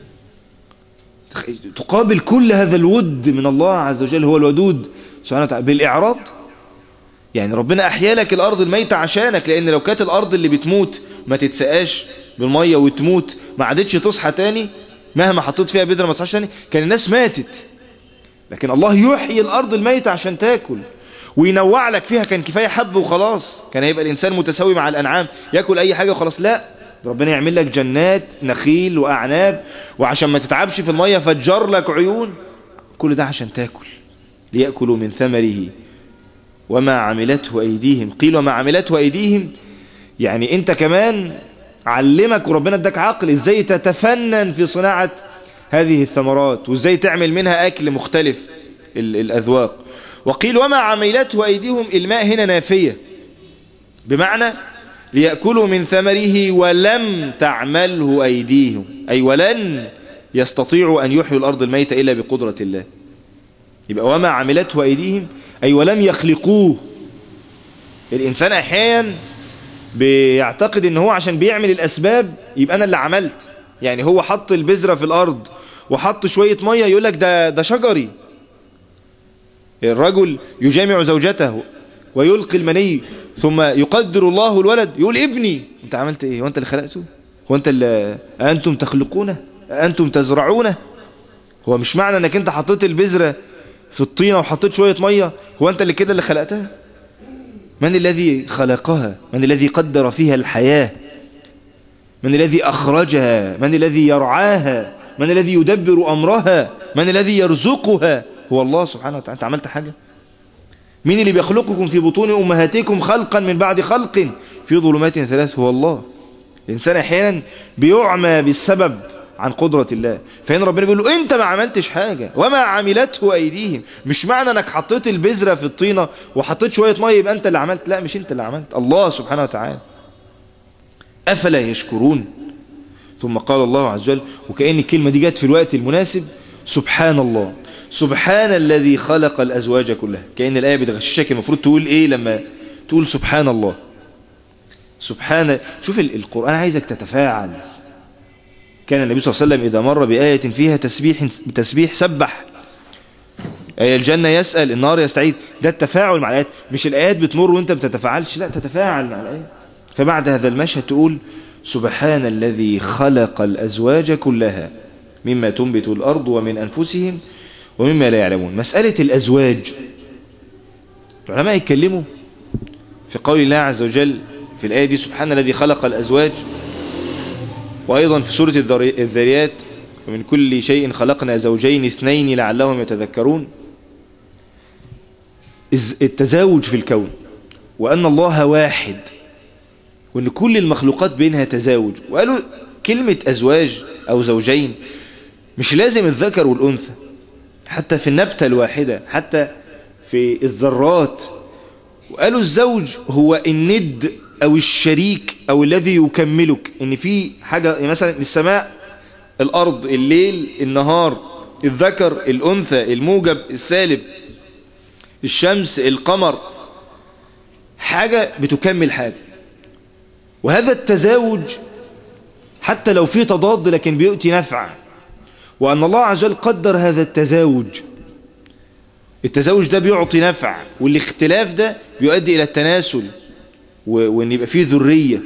تقابل كل هذا الود من الله عز وجل هو الودود سبحانه وتعالى بالإعراض يعني ربنا أحيا لك الأرض الميتة عشانك لأن لو كانت الأرض اللي بتموت ما تتسقاش بالمية وتموت ما عادتش تصحى تاني مهما حطيت فيها بذرة ما تصحاش تاني كان الناس ماتت لكن الله يحيي الأرض الميتة عشان تاكل وينوع لك فيها كان كفاية حب وخلاص كان هيبقى الإنسان متساوي مع الأنعام يأكل أي حاجة وخلاص لا ربنا يعمل لك جنات نخيل وأعناب وعشان ما تتعبش في المية فجر لك عيون كل ده عشان تاكل ليأكلوا من ثمره وما عملته أيديهم قيل وما عملته أيديهم يعني أنت كمان علمك وربنا اداك عقل ازاي تتفنن في صناعة هذه الثمرات وازاي تعمل منها أكل مختلف الأذواق وقيل وما عملته أيديهم الماء هنا نافية بمعنى ليأكلوا من ثمره ولم تعمله أيديهم أي ولن يستطيعوا أن يحيوا الأرض الميتة إلا بقدرة الله يبقى وما عملته أيديهم أي ولم يخلقوه الإنسان أحيانا بيعتقد ان هو عشان بيعمل الأسباب يبقى أنا اللي عملت يعني هو حط البذرة في الأرض وحط شوية مية يقول لك ده, ده شجري الرجل يجامع زوجته ويلقي المني ثم يقدر الله الولد يقول ابني انت عملت ايه وانت اللي خلقته هو انت اللي انتم تخلقونه انتم تزرعونه هو مش معنى انك انت حطيت البذرة في الطينة وحطيت شوية مية هو انت اللي كده اللي خلقتها من الذي خلقها من الذي قدر فيها الحياة من الذي أخرجها من الذي يرعاها من الذي يدبر أمرها من الذي يرزقها هو الله سبحانه وتعالى أنت عملت حاجة مين اللي بيخلقكم في بطون أمهاتكم خلقا من بعد خلق في ظلمات ثلاث هو الله الإنسان أحيانا بيعمى بالسبب عن قدرة الله فهنا ربنا بيقول له انت ما عملتش حاجة وما عملته ايديهم مش معنى انك حطيت البذرة في الطينة وحطيت شوية مية يبقى انت اللي عملت لا مش انت اللي عملت الله سبحانه وتعالى افلا يشكرون ثم قال الله عز وجل وكأن الكلمة دي جت في الوقت المناسب سبحان الله سبحان الذي خلق الأزواج كلها كأن الآية بتغششك المفروض تقول إيه لما تقول سبحان الله سبحان شوف القرآن عايزك تتفاعل كان النبي صلى الله عليه وسلم إذا مر بآية فيها تسبيح تسبيح سبح أي الجنة يسأل النار يستعيد ده التفاعل مع الآيات مش الآيات بتمر وانت بتتفاعلش لا تتفاعل مع الآيات فبعد هذا المشهد تقول سبحان الذي خلق الأزواج كلها مما تنبت الأرض ومن أنفسهم ومما لا يعلمون مسألة الأزواج العلماء يتكلموا في قول الله عز وجل في الآية دي سبحان الذي خلق الأزواج وأيضا في سورة الذريات ومن كل شيء خلقنا زوجين اثنين لعلهم يتذكرون التزاوج في الكون وأن الله واحد وأن كل المخلوقات بينها تزاوج وقالوا كلمة أزواج أو زوجين مش لازم الذكر والأنثى حتى في النبتة الواحدة حتى في الذرات وقالوا الزوج هو الند أو الشريك أو الذي يكملك إن في حاجة مثلا السماء الأرض الليل النهار الذكر الأنثى الموجب السالب الشمس القمر حاجة بتكمل حاجة وهذا التزاوج حتى لو في تضاد لكن بيؤتي نفع وأن الله عز وجل قدر هذا التزاوج التزاوج ده بيعطي نفع والاختلاف ده بيؤدي إلى التناسل وأن يبقى فيه ذرية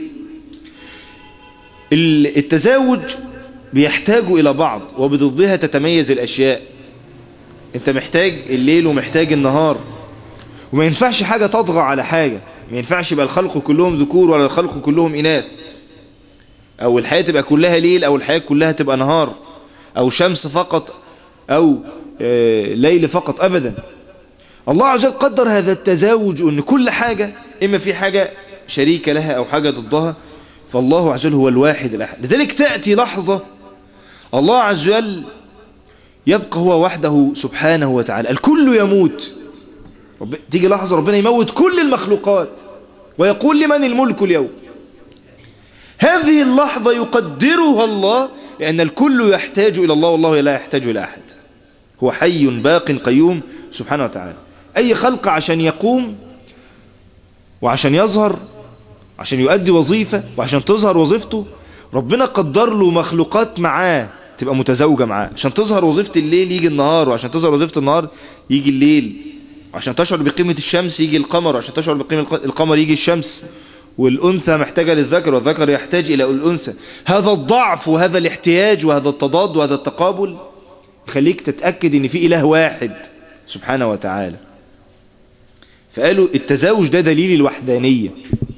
التزاوج بيحتاجوا إلى بعض وبضدها تتميز الأشياء أنت محتاج الليل ومحتاج النهار وما ينفعش حاجة تطغى على حاجة ما ينفعش يبقى الخلق كلهم ذكور ولا الخلق كلهم إناث أو الحياة تبقى كلها ليل أو الحياة كلها تبقى نهار أو شمس فقط أو ليل فقط أبدا الله عز وجل قدر هذا التزاوج أن كل حاجة إما في حاجة شريكة لها أو حاجة ضدها فالله عز وجل هو الواحد الأحد لذلك تأتي لحظة الله عز وجل يبقى هو وحده سبحانه وتعالى الكل يموت رب... تيجي لحظة ربنا يموت كل المخلوقات ويقول لمن الملك اليوم هذه اللحظة يقدرها الله لأن الكل يحتاج إلى الله والله لا يحتاج إلى أحد هو حي باق قيوم سبحانه وتعالى أي خلق عشان يقوم وعشان يظهر عشان يؤدي وظيفة وعشان تظهر وظيفته ربنا قدر له مخلوقات معاه تبقى متزوجة معاه عشان تظهر وظيفة الليل يجي النهار وعشان تظهر وظيفة النهار يجي الليل عشان تشعر بقيمة الشمس يجي القمر وعشان تشعر بقيمة القمر يجي الشمس والأنثى محتاجة للذكر والذكر يحتاج إلى الأنثى هذا الضعف وهذا الاحتياج وهذا التضاد وهذا التقابل يخليك تتأكد ان في إله واحد سبحانه وتعالى فقالوا التزاوج ده دليل الوحدانية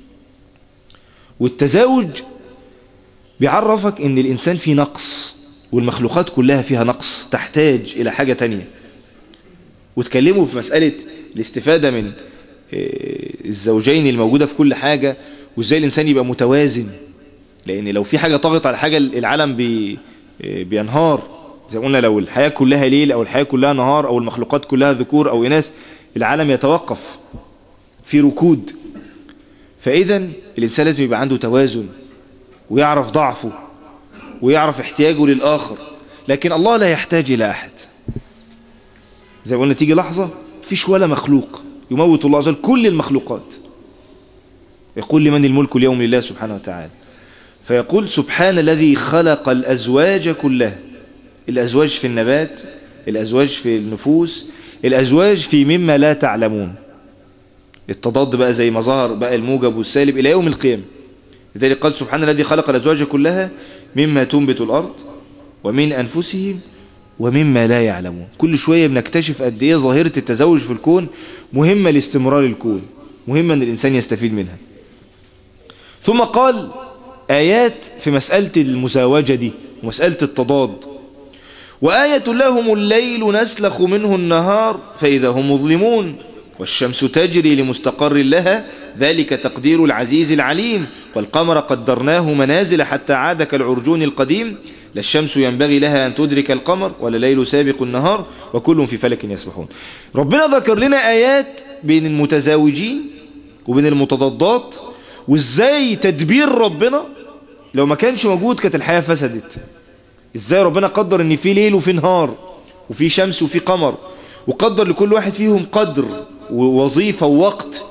والتزاوج بيعرفك ان الإنسان فيه نقص والمخلوقات كلها فيها نقص تحتاج إلى حاجة تانية وتكلموا في مسألة الاستفادة من الزوجين الموجودة في كل حاجة وازاي الإنسان يبقى متوازن لأن لو في حاجة طغت على حاجة العالم بي بينهار زي ما قلنا لو الحياة كلها ليل أو الحياة كلها نهار أو المخلوقات كلها ذكور أو إناث العالم يتوقف في ركود فإذا الإنسان لازم يبقى عنده توازن ويعرف ضعفه ويعرف احتياجه للآخر لكن الله لا يحتاج إلى أحد زي ما قلنا تيجي لحظة فيش ولا مخلوق يموت الله عز وجل كل المخلوقات يقول لمن الملك اليوم لله سبحانه وتعالى فيقول سبحان الذي خلق الأزواج كلها الأزواج في النبات الأزواج في النفوس الأزواج في مما لا تعلمون التضاد بقى زي ما ظهر بقى الموجب والسالب إلى يوم القيامة لذلك قال سبحان الذي خلق الأزواج كلها مما تنبت الأرض ومن أنفسهم ومما لا يعلمون كل شوية بنكتشف قد إيه ظاهرة التزوج في الكون مهمة لاستمرار الكون مهمة أن الإنسان يستفيد منها ثم قال آيات في مسألة المزاوجة دي ومسألة التضاد وآية لهم الليل نسلخ منه النهار فإذا هم مظلمون والشمس تجري لمستقر لها ذلك تقدير العزيز العليم والقمر قدرناه منازل حتى عاد كالعرجون القديم لا الشمس ينبغي لها أن تدرك القمر ولا الليل سابق النهار وكل في فلك يسبحون ربنا ذكر لنا آيات بين المتزاوجين وبين المتضادات وازاي تدبير ربنا لو ما كانش موجود كانت الحياة فسدت ازاي ربنا قدر ان في ليل وفي نهار وفي شمس وفي قمر وقدر لكل واحد فيهم قدر ووظيفة ووقت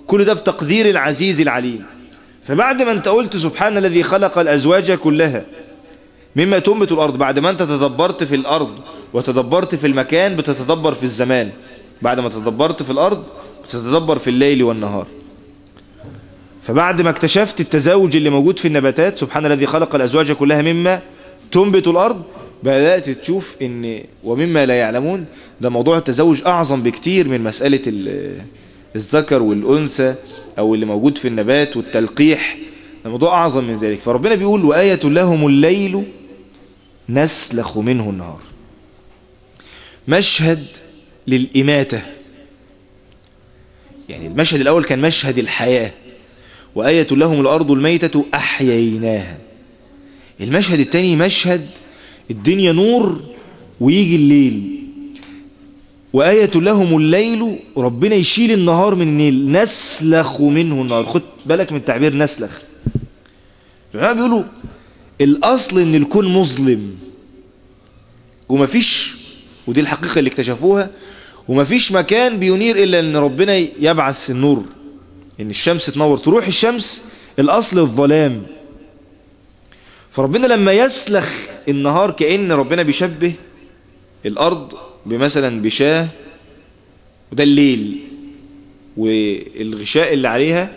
كل ده بتقدير العزيز العليم فبعد ما انت قلت سبحان الذي خلق الأزواج كلها مما تنبت الأرض بعد ما انت تدبرت في الأرض وتدبرت في المكان بتتدبر في الزمان بعد ما تدبرت في الأرض بتتدبر في الليل والنهار فبعد ما اكتشفت التزاوج اللي موجود في النباتات سبحان الذي خلق الأزواج كلها مما تنبت الأرض بدأت تشوف ان ومما لا يعلمون ده موضوع التزوج أعظم بكتير من مسألة الذكر والأنثى أو اللي موجود في النبات والتلقيح الموضوع أعظم من ذلك فربنا بيقول وآية لهم الليل نسلخ منه النهار مشهد للإماتة يعني المشهد الأول كان مشهد الحياة وآية لهم الأرض الميتة أحييناها المشهد الثاني مشهد الدنيا نور ويجي الليل وآية لهم الليل ربنا يشيل النهار من الليل نسلخ منه النهار خد بالك من تعبير نسلخ العلماء بيقولوا الأصل إن الكون مظلم ومفيش ودي الحقيقة اللي اكتشفوها ومفيش مكان بينير إلا إن ربنا يبعث النور إن الشمس تنور تروح الشمس الأصل الظلام فربنا لما يسلخ النهار كأن ربنا بيشبه الأرض بمثلا بشاه وده الليل والغشاء اللي عليها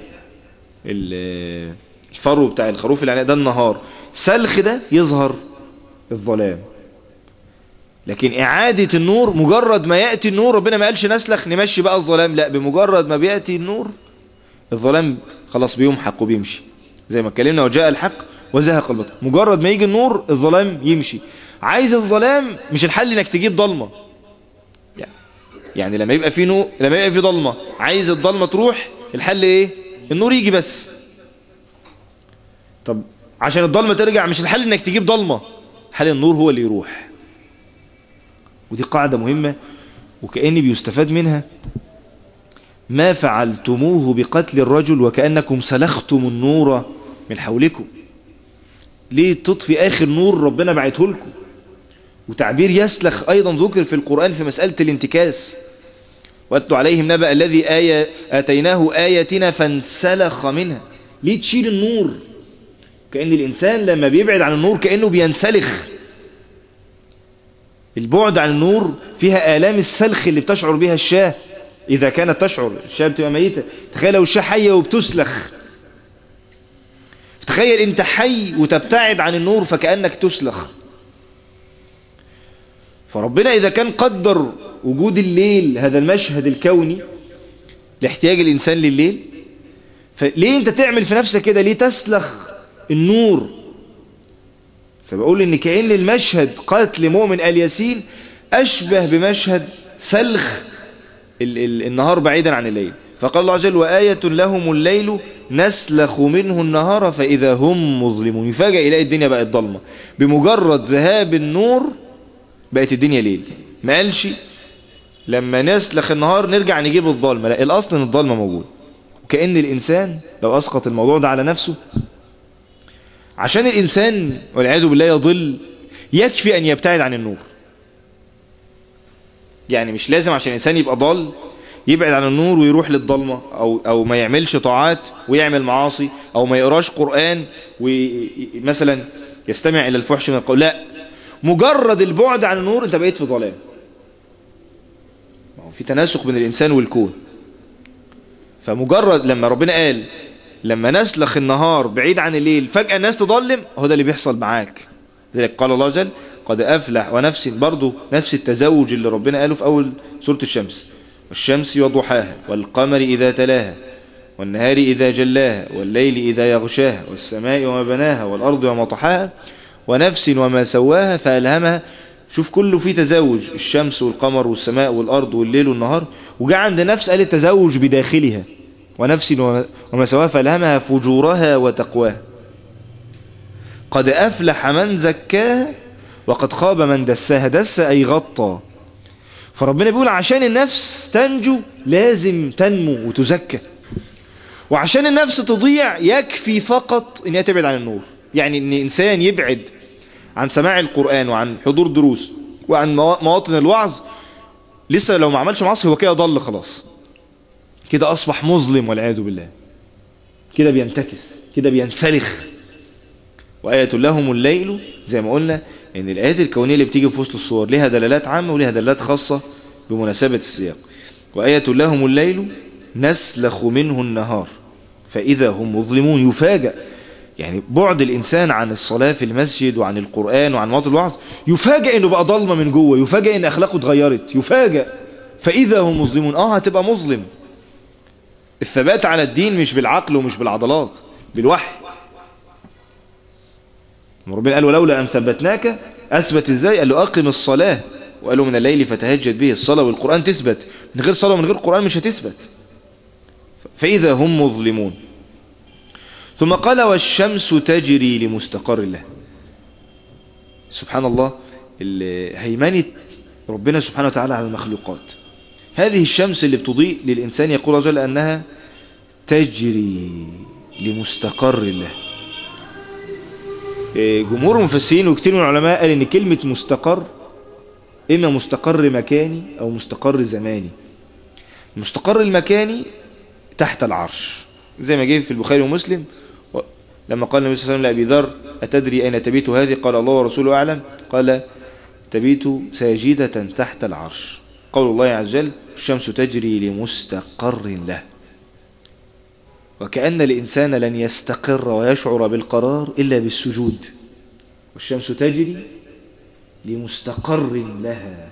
الفرو بتاع الخروف اللي عليها ده النهار سلخ ده يظهر الظلام لكن إعادة النور مجرد ما يأتي النور ربنا ما قالش نسلخ نمشي بقى الظلام لا بمجرد ما بيأتي النور الظلام خلاص بيمحق وبيمشي زي ما اتكلمنا وجاء الحق وزهق البطل مجرد ما يجي النور الظلام يمشي عايز الظلام مش الحل انك تجيب ضلمه يعني لما يبقى في نور لما يبقى في ضلمه عايز الضلمه تروح الحل ايه النور يجي بس طب عشان الضلمه ترجع مش الحل انك تجيب ضلمه حل النور هو اللي يروح ودي قاعده مهمه وكأن بيستفاد منها ما فعلتموه بقتل الرجل وكأنكم سلختم النور من حولكم ليه تطفي آخر نور ربنا بعته لكم وتعبير يسلخ أيضا ذكر في القرآن في مسألة الانتكاس واتلوا عليهم نبأ الذي آية آتيناه آياتنا فانسلخ منها ليه تشيل النور كأن الإنسان لما بيبعد عن النور كأنه بينسلخ البعد عن النور فيها آلام السلخ اللي بتشعر بها الشاه إذا كانت تشعر الشاه بتبقى ميتة تخيل لو الشاه حية وبتسلخ تخيل انت حي وتبتعد عن النور فكأنك تسلخ فربنا إذا كان قدر وجود الليل هذا المشهد الكوني لاحتياج الإنسان لليل فليه انت تعمل في نفسك كده ليه تسلخ النور فبقول ان كأن المشهد قتل مؤمن آل ياسين أشبه بمشهد سلخ ال ال النهار بعيدا عن الليل فقال الله عز وجل وآية لهم الليل نسلخ منه النهار فإذا هم مظلمون يفاجأ يلاقي الدنيا بقت ضلمة بمجرد ذهاب النور بقت الدنيا ليل ما قالش لما نسلخ النهار نرجع نجيب الظلمة لا الأصل ان الظلمة موجود وكأن الإنسان لو أسقط الموضوع ده على نفسه عشان الإنسان والعياذ بالله يضل يكفي أن يبتعد عن النور يعني مش لازم عشان الإنسان يبقى ضال يبعد عن النور ويروح للضلمة أو, أو ما يعملش طاعات ويعمل معاصي أو ما يقراش قرآن ومثلا يستمع إلى الفحش من القول لا مجرد البعد عن النور أنت بقيت في ظلام في تناسق بين الإنسان والكون فمجرد لما ربنا قال لما نسلخ النهار بعيد عن الليل فجأة الناس تظلم هو ده اللي بيحصل معاك ذلك قال الله جل قد أفلح ونفس برضو نفس التزوج اللي ربنا قاله في أول سورة الشمس والشمس وضحاها والقمر إذا تلاها والنهار إذا جلاها والليل إذا يغشاها والسماء وما بناها والأرض وما طحاها ونفس وما سواها فألهمها شوف كله فيه تزوج الشمس والقمر والسماء والأرض والليل والنهار وجاء عند نفس قال التزوج بداخلها ونفس وما سواها فألهمها فجورها وتقواها قد أفلح من زكاها وقد خاب من دساها دس أي غطى فربنا بيقول عشان النفس تنجو لازم تنمو وتزكى وعشان النفس تضيع يكفي فقط ان هي تبعد عن النور يعني ان انسان يبعد عن سماع القرآن وعن حضور دروس وعن مواطن الوعظ لسه لو ما عملش معصي هو كده ضل خلاص كده أصبح مظلم والعياذ بالله كده بينتكس كده بينسلخ وآية لهم الليل زي ما قلنا ان الآيات الكونية اللي بتيجي في وسط الصور لها دلالات عامة ولها دلالات خاصة بمناسبة السياق وآية لهم الليل نسلخ منه النهار فإذا هم مظلمون يفاجأ يعني بعد الإنسان عن الصلاة في المسجد وعن القرآن وعن مواد الوعظ يفاجأ إنه بقى ضلمة من جوه يفاجأ إن أخلاقه اتغيرت يفاجأ فإذا هم مظلمون آه هتبقى مظلم الثبات على الدين مش بالعقل ومش بالعضلات بالوحي ربنا قال ولولا أن ثبتناك أثبت إزاي قال له أقم الصلاة وقالوا من الليل فتهجد به الصلاة والقرآن تثبت من غير صلاة ومن غير قرآن مش هتثبت فإذا هم مظلمون ثم قال والشمس تجري لمستقر الله سبحان الله هيمنة ربنا سبحانه وتعالى على المخلوقات هذه الشمس اللي بتضيء للإنسان يقول رجل أنها تجري لمستقر الله جمهور المفسرين وكثير من العلماء قال ان كلمة مستقر اما مستقر مكاني او مستقر زماني المستقر المكاني تحت العرش زي ما جه في البخاري ومسلم لما قال النبي صلى الله عليه وسلم لأبي ذر أتدري أين تبيت هذه قال الله ورسوله أعلم قال تبيت ساجدة تحت العرش قول الله عز وجل الشمس تجري لمستقر له وكأن الإنسان لن يستقر ويشعر بالقرار إلا بالسجود والشمس تجري لمستقر لها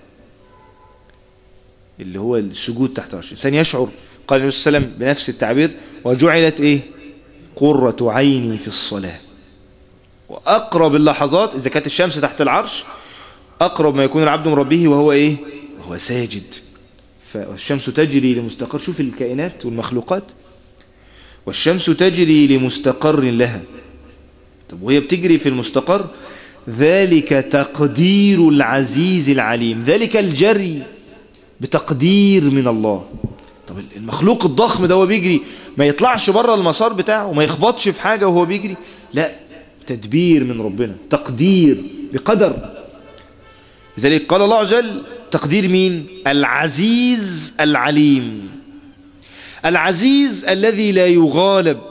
اللي هو السجود تحت العرش الإنسان يشعر قال النبي صلى الله عليه وسلم بنفس التعبير وجعلت إيه قرة عيني في الصلاة وأقرب اللحظات إذا كانت الشمس تحت العرش أقرب ما يكون العبد من ربه وهو إيه وهو ساجد فالشمس تجري لمستقر شوف الكائنات والمخلوقات والشمس تجري لمستقر لها طب وهي بتجري في المستقر ذلك تقدير العزيز العليم ذلك الجري بتقدير من الله طب المخلوق الضخم ده هو بيجري ما يطلعش بره المسار بتاعه وما يخبطش في حاجة وهو بيجري لا تدبير من ربنا تقدير بقدر لذلك قال الله عز وجل تقدير مين العزيز العليم العزيز الذي لا يغالب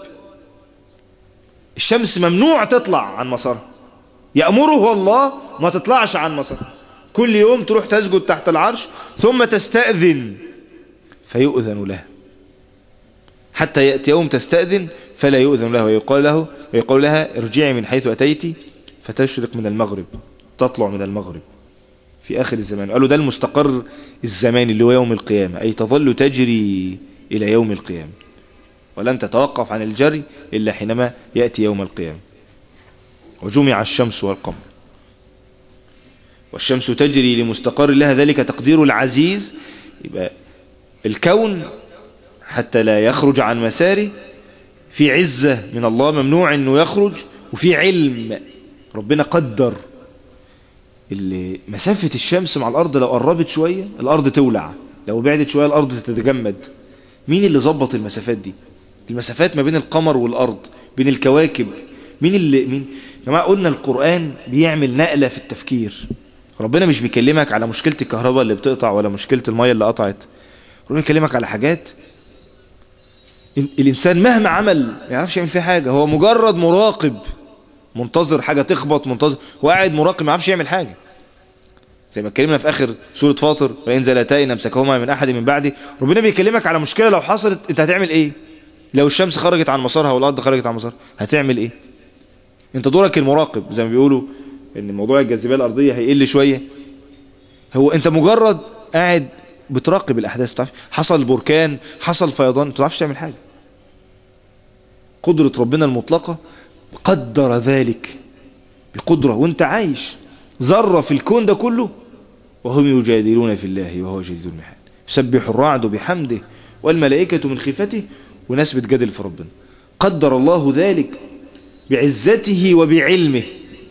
الشمس ممنوع تطلع عن مسارها يأمره الله ما تطلعش عن مسارها كل يوم تروح تسجد تحت العرش ثم تستأذن فيؤذن له حتى يأتي يوم تستأذن فلا يؤذن له ويقال له ويقول لها ارجعي من حيث أتيت فتشرق من المغرب تطلع من المغرب في آخر الزمان قالوا ده المستقر الزماني اللي هو يوم القيامة أي تظل تجري إلى يوم القيامة ولن تتوقف عن الجري إلا حينما يأتي يوم القيامة وجمع الشمس والقمر والشمس تجري لمستقر لها ذلك تقدير العزيز يبقى الكون حتى لا يخرج عن مساره في عزة من الله ممنوع أنه يخرج وفي علم ربنا قدر اللي مسافة الشمس مع الأرض لو قربت شوية الأرض تولع لو بعدت شوية الأرض تتجمد مين اللي ظبط المسافات دي المسافات ما بين القمر والأرض بين الكواكب مين اللي مين جماعة قلنا القرآن بيعمل نقلة في التفكير ربنا مش بيكلمك على مشكلة الكهرباء اللي بتقطع ولا مشكلة المية اللي قطعت ربنا بيكلمك على حاجات الإنسان مهما عمل ما يعرفش يعمل فيها حاجة هو مجرد مراقب منتظر حاجة تخبط منتظر هو قاعد مراقب ما يعرفش يعمل حاجة زي ما اتكلمنا في آخر سورة فاطر وإن زلتين أمسكهما من أحد من بعدي ربنا بيكلمك على مشكلة لو حصلت أنت هتعمل إيه لو الشمس خرجت عن مسارها والأرض خرجت عن مسارها هتعمل إيه أنت دورك المراقب زي ما بيقولوا إن موضوع الجاذبية الأرضية هيقل شوية هو أنت مجرد قاعد بتراقب الأحداث تعرف حصل بركان حصل فيضان أنت تعرفش تعمل حاجة قدرة ربنا المطلقة قدر ذلك بقدرة وانت عايش ذرة في الكون ده كله وهم يجادلون في الله وهو جديد المحال يسبح الرعد بحمده والملائكة من خيفته وناس بتجادل في ربنا قدر الله ذلك بعزته وبعلمه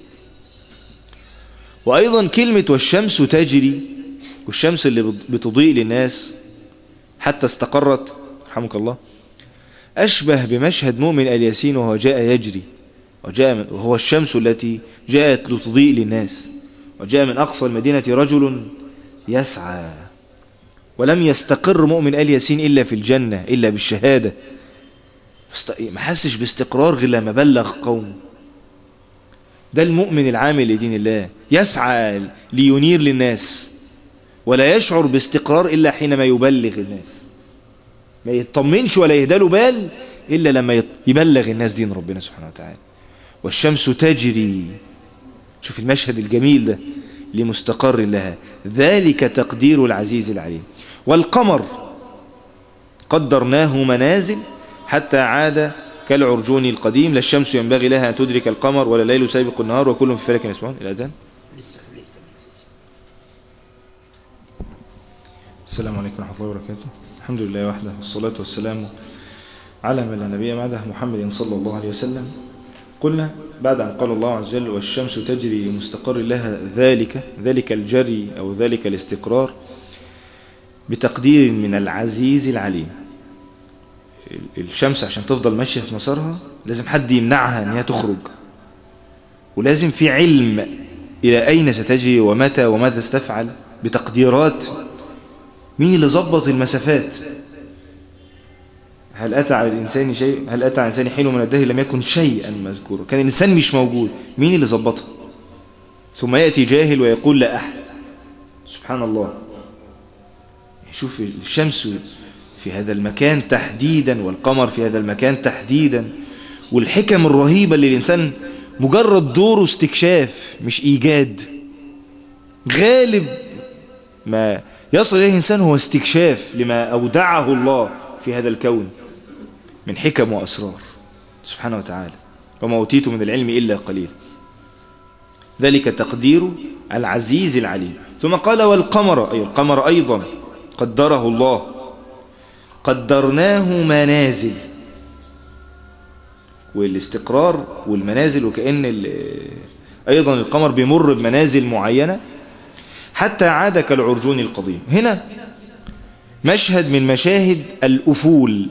وأيضا كلمة والشمس تجري والشمس اللي بتضيء للناس حتى استقرت رحمك الله أشبه بمشهد مؤمن الياسين وهو جاء يجري وجاء وهو الشمس التي جاءت لتضيء للناس وجاء من أقصى المدينة رجل يسعى ولم يستقر مؤمن آل ياسين إلا في الجنة إلا بالشهادة ما حسش باستقرار غير لما بلغ قومه ده المؤمن العامل لدين الله يسعى لينير للناس ولا يشعر باستقرار إلا حينما يبلغ الناس ما يطمنش ولا يهداله بال إلا لما يبلغ الناس دين ربنا سبحانه وتعالى والشمس تجري شوف المشهد الجميل ده لمستقر لها ذلك تقدير العزيز العليم والقمر قدرناه منازل حتى عاد كالعرجون القديم لا الشمس ينبغي لها أن تدرك القمر ولا الليل سابق النهار وكل في فلك يسمعون الأذان السلام عليكم ورحمة الله وبركاته الحمد لله وحده والصلاة والسلام على من لا نبي بعده محمد صلى الله عليه وسلم قلنا بعد أن قال الله عز وجل والشمس تجري لمستقر لها ذلك ذلك الجري أو ذلك الاستقرار بتقدير من العزيز العليم الشمس عشان تفضل ماشية في مسارها لازم حد يمنعها ان هي تخرج ولازم في علم إلى أين ستجري ومتى وماذا ستفعل بتقديرات مين اللي ظبط المسافات هل أتى على الإنسان شيء هل أتى على الإنسان حين من الدهر لم يكن شيئا مذكورا كان الإنسان مش موجود مين اللي ظبطها ثم يأتي جاهل ويقول لا أحد سبحان الله شوف الشمس في هذا المكان تحديدا والقمر في هذا المكان تحديدا والحكم الرهيبة اللي الإنسان مجرد دوره استكشاف مش إيجاد غالب ما يصل إليه الإنسان هو استكشاف لما أودعه الله في هذا الكون من حكم وأسرار سبحانه وتعالى وما أوتيت من العلم إلا قليل ذلك تقدير العزيز العليم ثم قال والقمر أي القمر أيضا قدره الله قدرناه منازل والاستقرار والمنازل وكأن أيضا القمر بيمر بمنازل معينة حتى عاد كالعرجون القديم هنا مشهد من مشاهد الأفول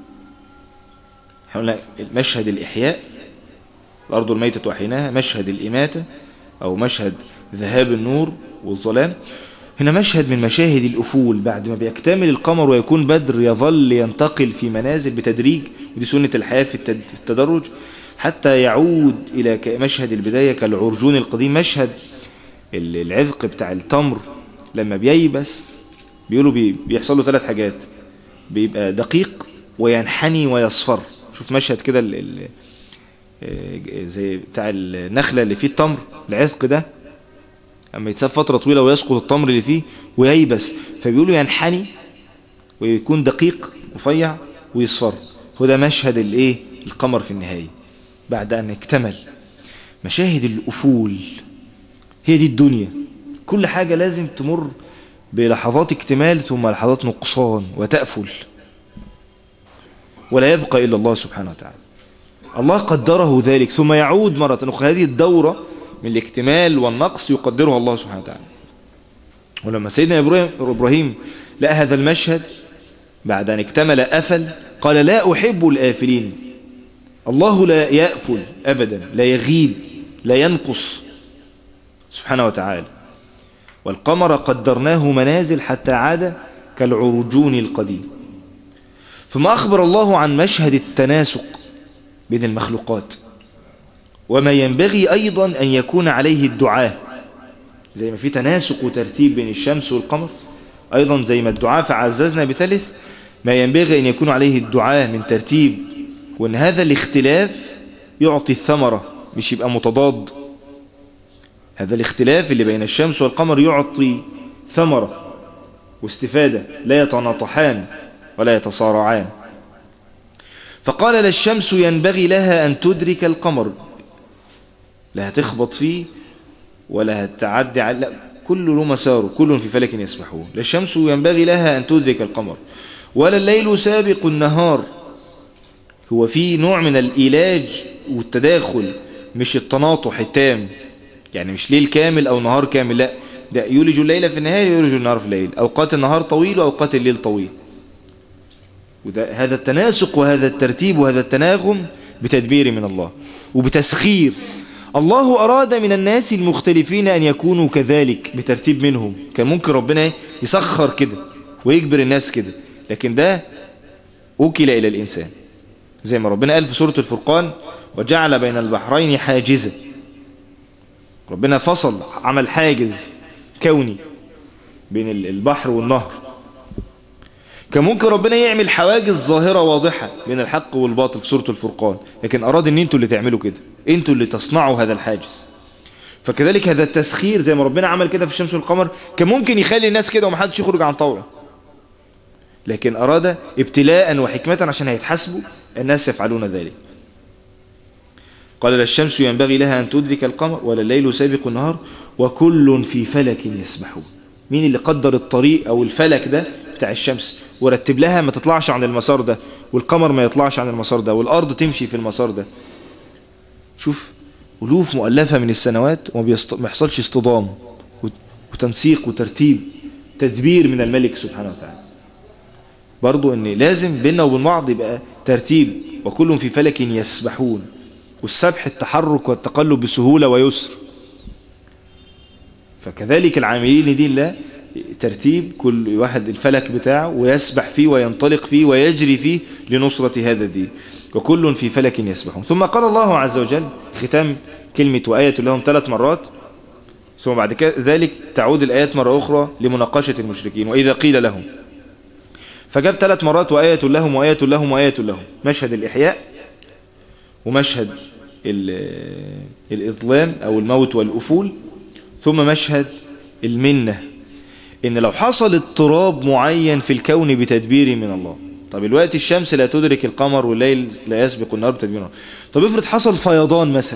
مشهد الإحياء الأرض الميتة وحيناها مشهد الإماتة أو مشهد ذهاب النور والظلام هنا مشهد من مشاهد الأفول بعد ما بيكتمل القمر ويكون بدر يظل ينتقل في منازل بتدريج ودي سنة الحياة في التدرج حتى يعود إلى مشهد البداية كالعرجون القديم مشهد العذق بتاع التمر لما بييبس بيقولوا بيحصل له ثلاث حاجات بيبقى دقيق وينحني ويصفر شوف مشهد كده زي بتاع النخلة اللي فيه التمر العذق ده اما يتساب فترة طويلة ويسقط التمر اللي فيه وييبس فبيقولوا ينحني ويكون دقيق رفيع ويصفر هو ده مشهد الايه القمر في النهاية بعد ان اكتمل مشاهد الافول هي دي الدنيا كل حاجة لازم تمر بلحظات اكتمال ثم لحظات نقصان وتأفل ولا يبقى إلا الله سبحانه وتعالى الله قدره ذلك ثم يعود مرة أخرى هذه الدورة من الاكتمال والنقص يقدرها الله سبحانه وتعالى ولما سيدنا إبراهيم لقى هذا المشهد بعد أن اكتمل أفل قال لا أحب الآفلين الله لا يأفل أبدا لا يغيب لا ينقص سبحانه وتعالى والقمر قدرناه منازل حتى عاد كالعرجون القديم ثم أخبر الله عن مشهد التناسق بين المخلوقات وما ينبغي أيضا أن يكون عليه الدعاء زي ما في تناسق وترتيب بين الشمس والقمر أيضا زي ما الدعاء فعززنا بثالث ما ينبغي أن يكون عليه الدعاء من ترتيب وأن هذا الاختلاف يعطي الثمرة مش يبقى متضاد هذا الاختلاف اللي بين الشمس والقمر يعطي ثمرة واستفادة لا يتناطحان ولا يتصارعان فقال لا الشمس ينبغي لها أن تدرك القمر لا هتخبط فيه ولا هتعدي على لا كل له مساره كل في فلك يسبحون لا الشمس ينبغي لها أن تدرك القمر ولا الليل سابق النهار هو في نوع من الإيلاج والتداخل مش التناطح التام يعني مش ليل كامل أو نهار كامل لا ده يولج الليل في النهار يولج النهار في الليل أوقات النهار طويل وأوقات الليل طويل وده هذا التناسق وهذا الترتيب وهذا التناغم بتدبير من الله وبتسخير الله أراد من الناس المختلفين أن يكونوا كذلك بترتيب منهم كان ممكن ربنا يسخر كده ويجبر الناس كده لكن ده وكل إلى الإنسان زي ما ربنا قال في سورة الفرقان وجعل بين البحرين حاجزا ربنا فصل عمل حاجز كوني بين البحر والنهر كان ممكن ربنا يعمل حواجز ظاهرة واضحة بين الحق والباطل في سورة الفرقان لكن أراد ان انتوا اللي تعملوا كده انتوا اللي تصنعوا هذا الحاجز فكذلك هذا التسخير زي ما ربنا عمل كده في الشمس والقمر كان ممكن يخلي الناس كده ومحدش يخرج عن طوعه لكن أراد ابتلاء وحكمة عشان هيتحاسبوا الناس يفعلون ذلك قال لا الشمس ينبغي لها أن تدرك القمر ولا الليل سابق النهار وكل في فلك يسبحون مين اللي قدر الطريق أو الفلك ده بتاع الشمس ورتب لها ما تطلعش عن المسار ده والقمر ما يطلعش عن المسار ده والأرض تمشي في المسار ده شوف ألوف مؤلفة من السنوات وما بيحصلش اصطدام وتنسيق وترتيب تدبير من الملك سبحانه وتعالى برضو ان لازم بيننا وبين بعض يبقى ترتيب وكل في فلك يسبحون والسبح التحرك والتقلب بسهولة ويسر فكذلك العاملين لدين الله ترتيب كل واحد الفلك بتاعه ويسبح فيه وينطلق فيه ويجري فيه لنصرة هذا الدين وكل في فلك يسبحون ثم قال الله عز وجل ختام كلمة وآية لهم ثلاث مرات ثم بعد ذلك تعود الآيات مرة أخرى لمناقشة المشركين وإذا قيل لهم فجاب ثلاث مرات وآية لهم وآية لهم وآية لهم مشهد الإحياء ومشهد الإظلام أو الموت والأفول ثم مشهد المنة إن لو حصل اضطراب معين في الكون بتدبير من الله طب الوقت الشمس لا تدرك القمر والليل لا يسبق النهار بتدبير الله طب افرض حصل فيضان مثلا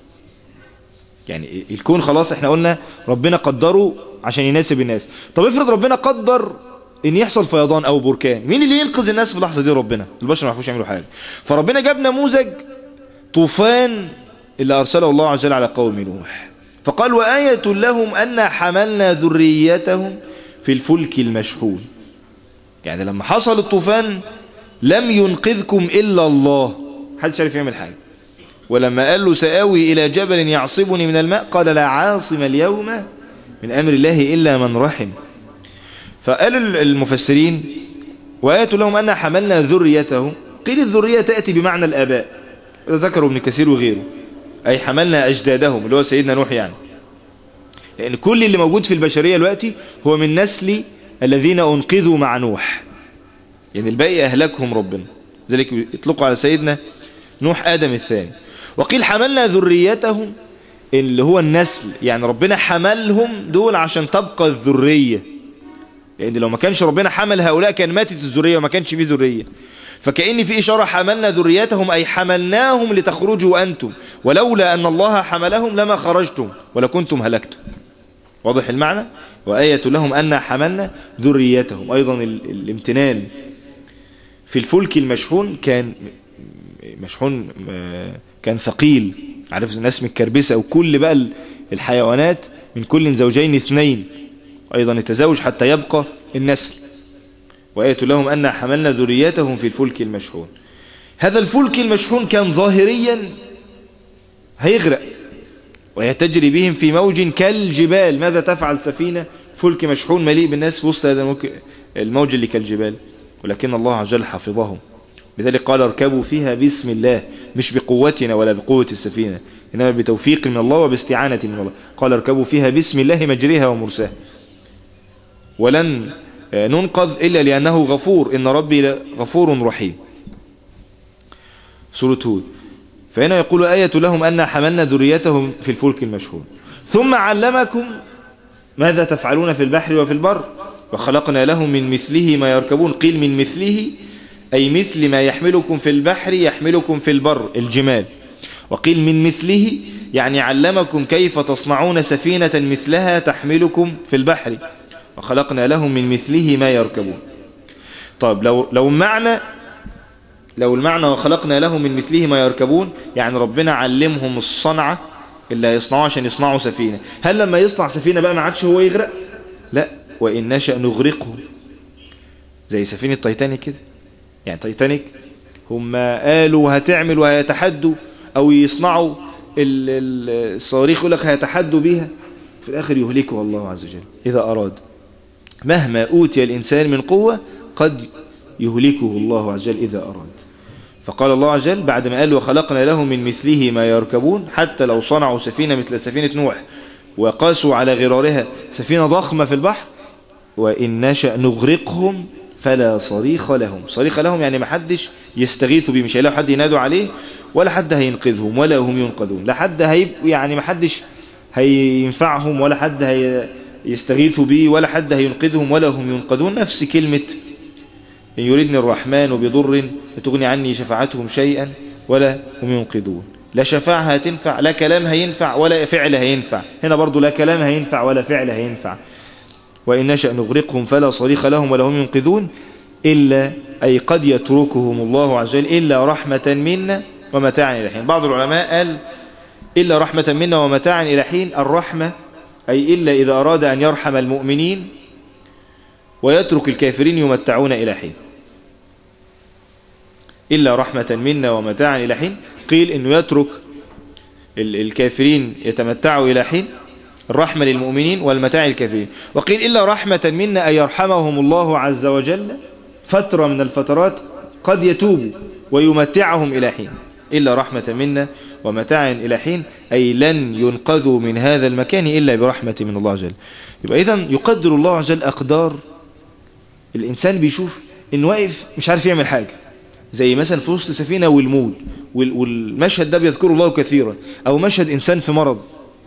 يعني الكون خلاص احنا قلنا ربنا قدره عشان يناسب الناس طب افرض ربنا قدر ان يحصل فيضان او بركان مين اللي ينقذ الناس في اللحظه دي ربنا البشر ما يعرفوش يعملوا حاجه فربنا جاب نموذج طوفان اللي ارسله الله عز وجل على قوم نوح فقال وآية لهم أن حملنا ذريتهم في الفلك المشحون يعني لما حصل الطوفان لم ينقذكم إلا الله حدش عارف يعمل حاجة ولما قال له سآوي إلى جبل يعصبني من الماء قال لا عاصم اليوم من أمر الله إلا من رحم فقال المفسرين وآية لهم أن حملنا ذريتهم قيل الذرية تأتي بمعنى الآباء ذكروا ابن كثير وغيره أي حملنا أجدادهم اللي هو سيدنا نوح يعني لأن كل اللي موجود في البشرية دلوقتي هو من نسل الذين أنقذوا مع نوح يعني الباقي أهلكهم ربنا ذلك يطلقوا على سيدنا نوح آدم الثاني وقيل حملنا ذريتهم اللي هو النسل يعني ربنا حملهم دول عشان تبقى الذرية لأن لو ما كانش ربنا حمل هؤلاء كان ماتت الذرية وما كانش فيه ذرية فكأن في إشارة حملنا ذريتهم أي حملناهم لتخرجوا أنتم ولولا أن الله حملهم لما خرجتم ولكنتم هلكتم واضح المعنى وآية لهم أن حملنا ذريتهم أيضا الامتنان في الفلك المشحون كان مشحون كان ثقيل عارف الناس متكربسة وكل بقى الحيوانات من كل زوجين اثنين أيضا التزاوج حتى يبقى النسل وآية لهم أن حملنا ذريتهم في الفلك المشحون هذا الفلك المشحون كان ظاهريا هيغرق وهي تجري بهم في موج كالجبال ماذا تفعل سفينة فلك مشحون مليء بالناس في وسط هذا الموج اللي كالجبال ولكن الله عز وجل حفظهم لذلك قال اركبوا فيها باسم الله مش بقوتنا ولا بقوة السفينة إنما بتوفيق من الله وباستعانة من الله قال اركبوا فيها باسم الله مجريها ومرساها ولن ننقذ إلا لأنه غفور إن ربي غفور رحيم سورة هود فهنا يقول آية لهم أن حملنا ذريتهم في الفلك المشهور ثم علمكم ماذا تفعلون في البحر وفي البر وخلقنا لهم من مثله ما يركبون قيل من مثله أي مثل ما يحملكم في البحر يحملكم في البر الجمال وقيل من مثله يعني علمكم كيف تصنعون سفينة مثلها تحملكم في البحر وخلقنا لهم من مثله ما يركبون طيب لو لو معنى لو المعنى وخلقنا لهم من مثله ما يركبون يعني ربنا علمهم الصنعة اللي هيصنعوها عشان يصنعوا سفينة هل لما يصنع سفينة بقى ما عادش هو يغرق لا وإن نشأ نغرقه زي سفينة تايتانيك كده يعني تايتانيك هم قالوا هتعمل وهيتحدوا أو يصنعوا الصواريخ يقول لك هيتحدوا بيها في الآخر يهلكه الله عز وجل إذا أراد مهما أوتي الإنسان من قوة قد يهلكه الله عز وجل إذا أراد فقال الله عز وجل بعد ما قال وخلقنا له من مثله ما يركبون حتى لو صنعوا سفينة مثل سفينة نوح وقاسوا على غرارها سفينة ضخمة في البحر وإن نشأ نغرقهم فلا صريخ لهم صريخ لهم يعني ما حدش يستغيثوا بيه مش هيلاقوا حد ينادوا عليه ولا حد هينقذهم ولا هم ينقذون لا حد هيب يعني ما حدش هينفعهم ولا حد هي يستغيثوا بيه ولا حد هينقذهم ولا هم ينقذون نفس كلمة إن يريدني الرحمن بضر تغني عني شفاعتهم شيئا ولا هم ينقذون لا شفاعة هتنفع لا كلام هينفع ولا فعل هينفع هنا برضو لا كلام هينفع ولا فعل هينفع وإن نشأ نغرقهم فلا صريخ لهم ولا هم ينقذون إلا أي قد يتركهم الله عز وجل إلا رحمة منا ومتاعا إلى حين بعض العلماء قال إلا رحمة منا ومتاعا إلى حين الرحمة أي إلا إذا أراد أن يرحم المؤمنين ويترك الكافرين يمتعون إلى حين إلا رحمة منا ومتاعا إلى حين قيل إنه يترك الكافرين يتمتعوا إلى حين الرحمة للمؤمنين والمتاع الكافرين وقيل إلا رحمة منا أن يرحمهم الله عز وجل فترة من الفترات قد يتوبوا ويمتعهم إلى حين إلا رحمة منا ومتاع إلى حين أي لن ينقذوا من هذا المكان إلا برحمة من الله عز وجل يبقى إذن يقدر الله عز وجل أقدار الإنسان بيشوف إن واقف مش عارف يعمل حاجة زي مثلا في وسط سفينة والموت والمشهد ده بيذكره الله كثيرا أو مشهد إنسان في مرض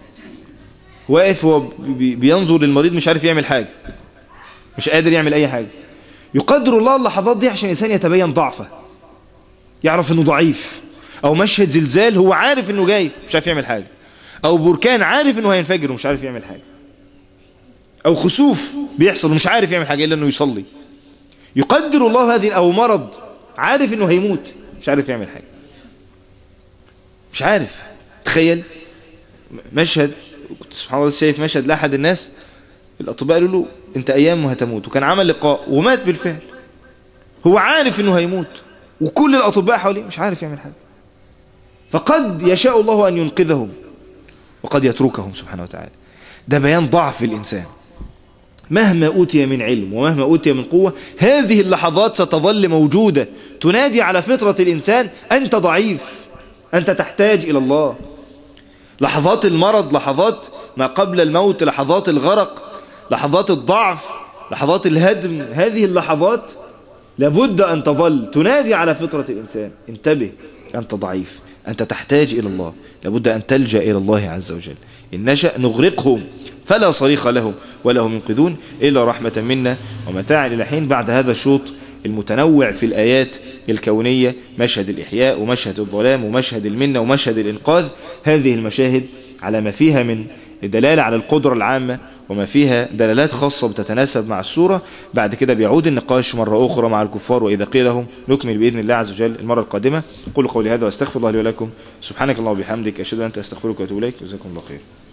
واقف هو بينظر للمريض مش عارف يعمل حاجة مش قادر يعمل أي حاجة يقدر الله اللحظات دي عشان الإنسان يتبين ضعفه يعرف إنه ضعيف أو مشهد زلزال هو عارف إنه جاي مش عارف يعمل حاجة أو بركان عارف إنه هينفجر ومش عارف يعمل حاجة أو خسوف بيحصل ومش عارف يعمل حاجة إلا إنه يصلي يقدر الله هذه أو مرض عارف إنه هيموت مش عارف يعمل حاجة مش عارف تخيل مشهد كنت سبحان الله شايف مشهد لأحد الناس الأطباء قالوا له أنت أيام وهتموت وكان عمل لقاء ومات بالفعل هو عارف أنه هيموت وكل الأطباء حواليه مش عارف يعمل حاجة فقد يشاء الله أن ينقذهم وقد يتركهم سبحانه وتعالى ده بيان ضعف الإنسان مهما أوتي من علم ومهما أوتي من قوة هذه اللحظات ستظل موجودة تنادي على فطرة الإنسان أنت ضعيف أنت تحتاج إلى الله لحظات المرض لحظات ما قبل الموت لحظات الغرق لحظات الضعف لحظات الهدم هذه اللحظات لابد أن تظل تنادي على فطرة الإنسان انتبه أنت ضعيف أنت تحتاج إلى الله لابد أن تلجأ إلى الله عز وجل إن نشأ نغرقهم فلا صريخ لهم ولا هم ينقذون إلا رحمة منا ومتاع إلى حين بعد هذا الشوط المتنوع في الآيات الكونية مشهد الإحياء ومشهد الظلام ومشهد المنة ومشهد الإنقاذ هذه المشاهد على ما فيها من دلالة على القدرة العامة وما فيها دلالات خاصة بتتناسب مع السورة بعد كده بيعود النقاش مرة أخرى مع الكفار وإذا قيل لهم نكمل بإذن الله عز وجل المرة القادمة قولوا قولي هذا واستغفر الله لي ولكم سبحانك الله وبحمدك أشهد أن أنت أستغفرك وأتوب إليك جزاكم الله خير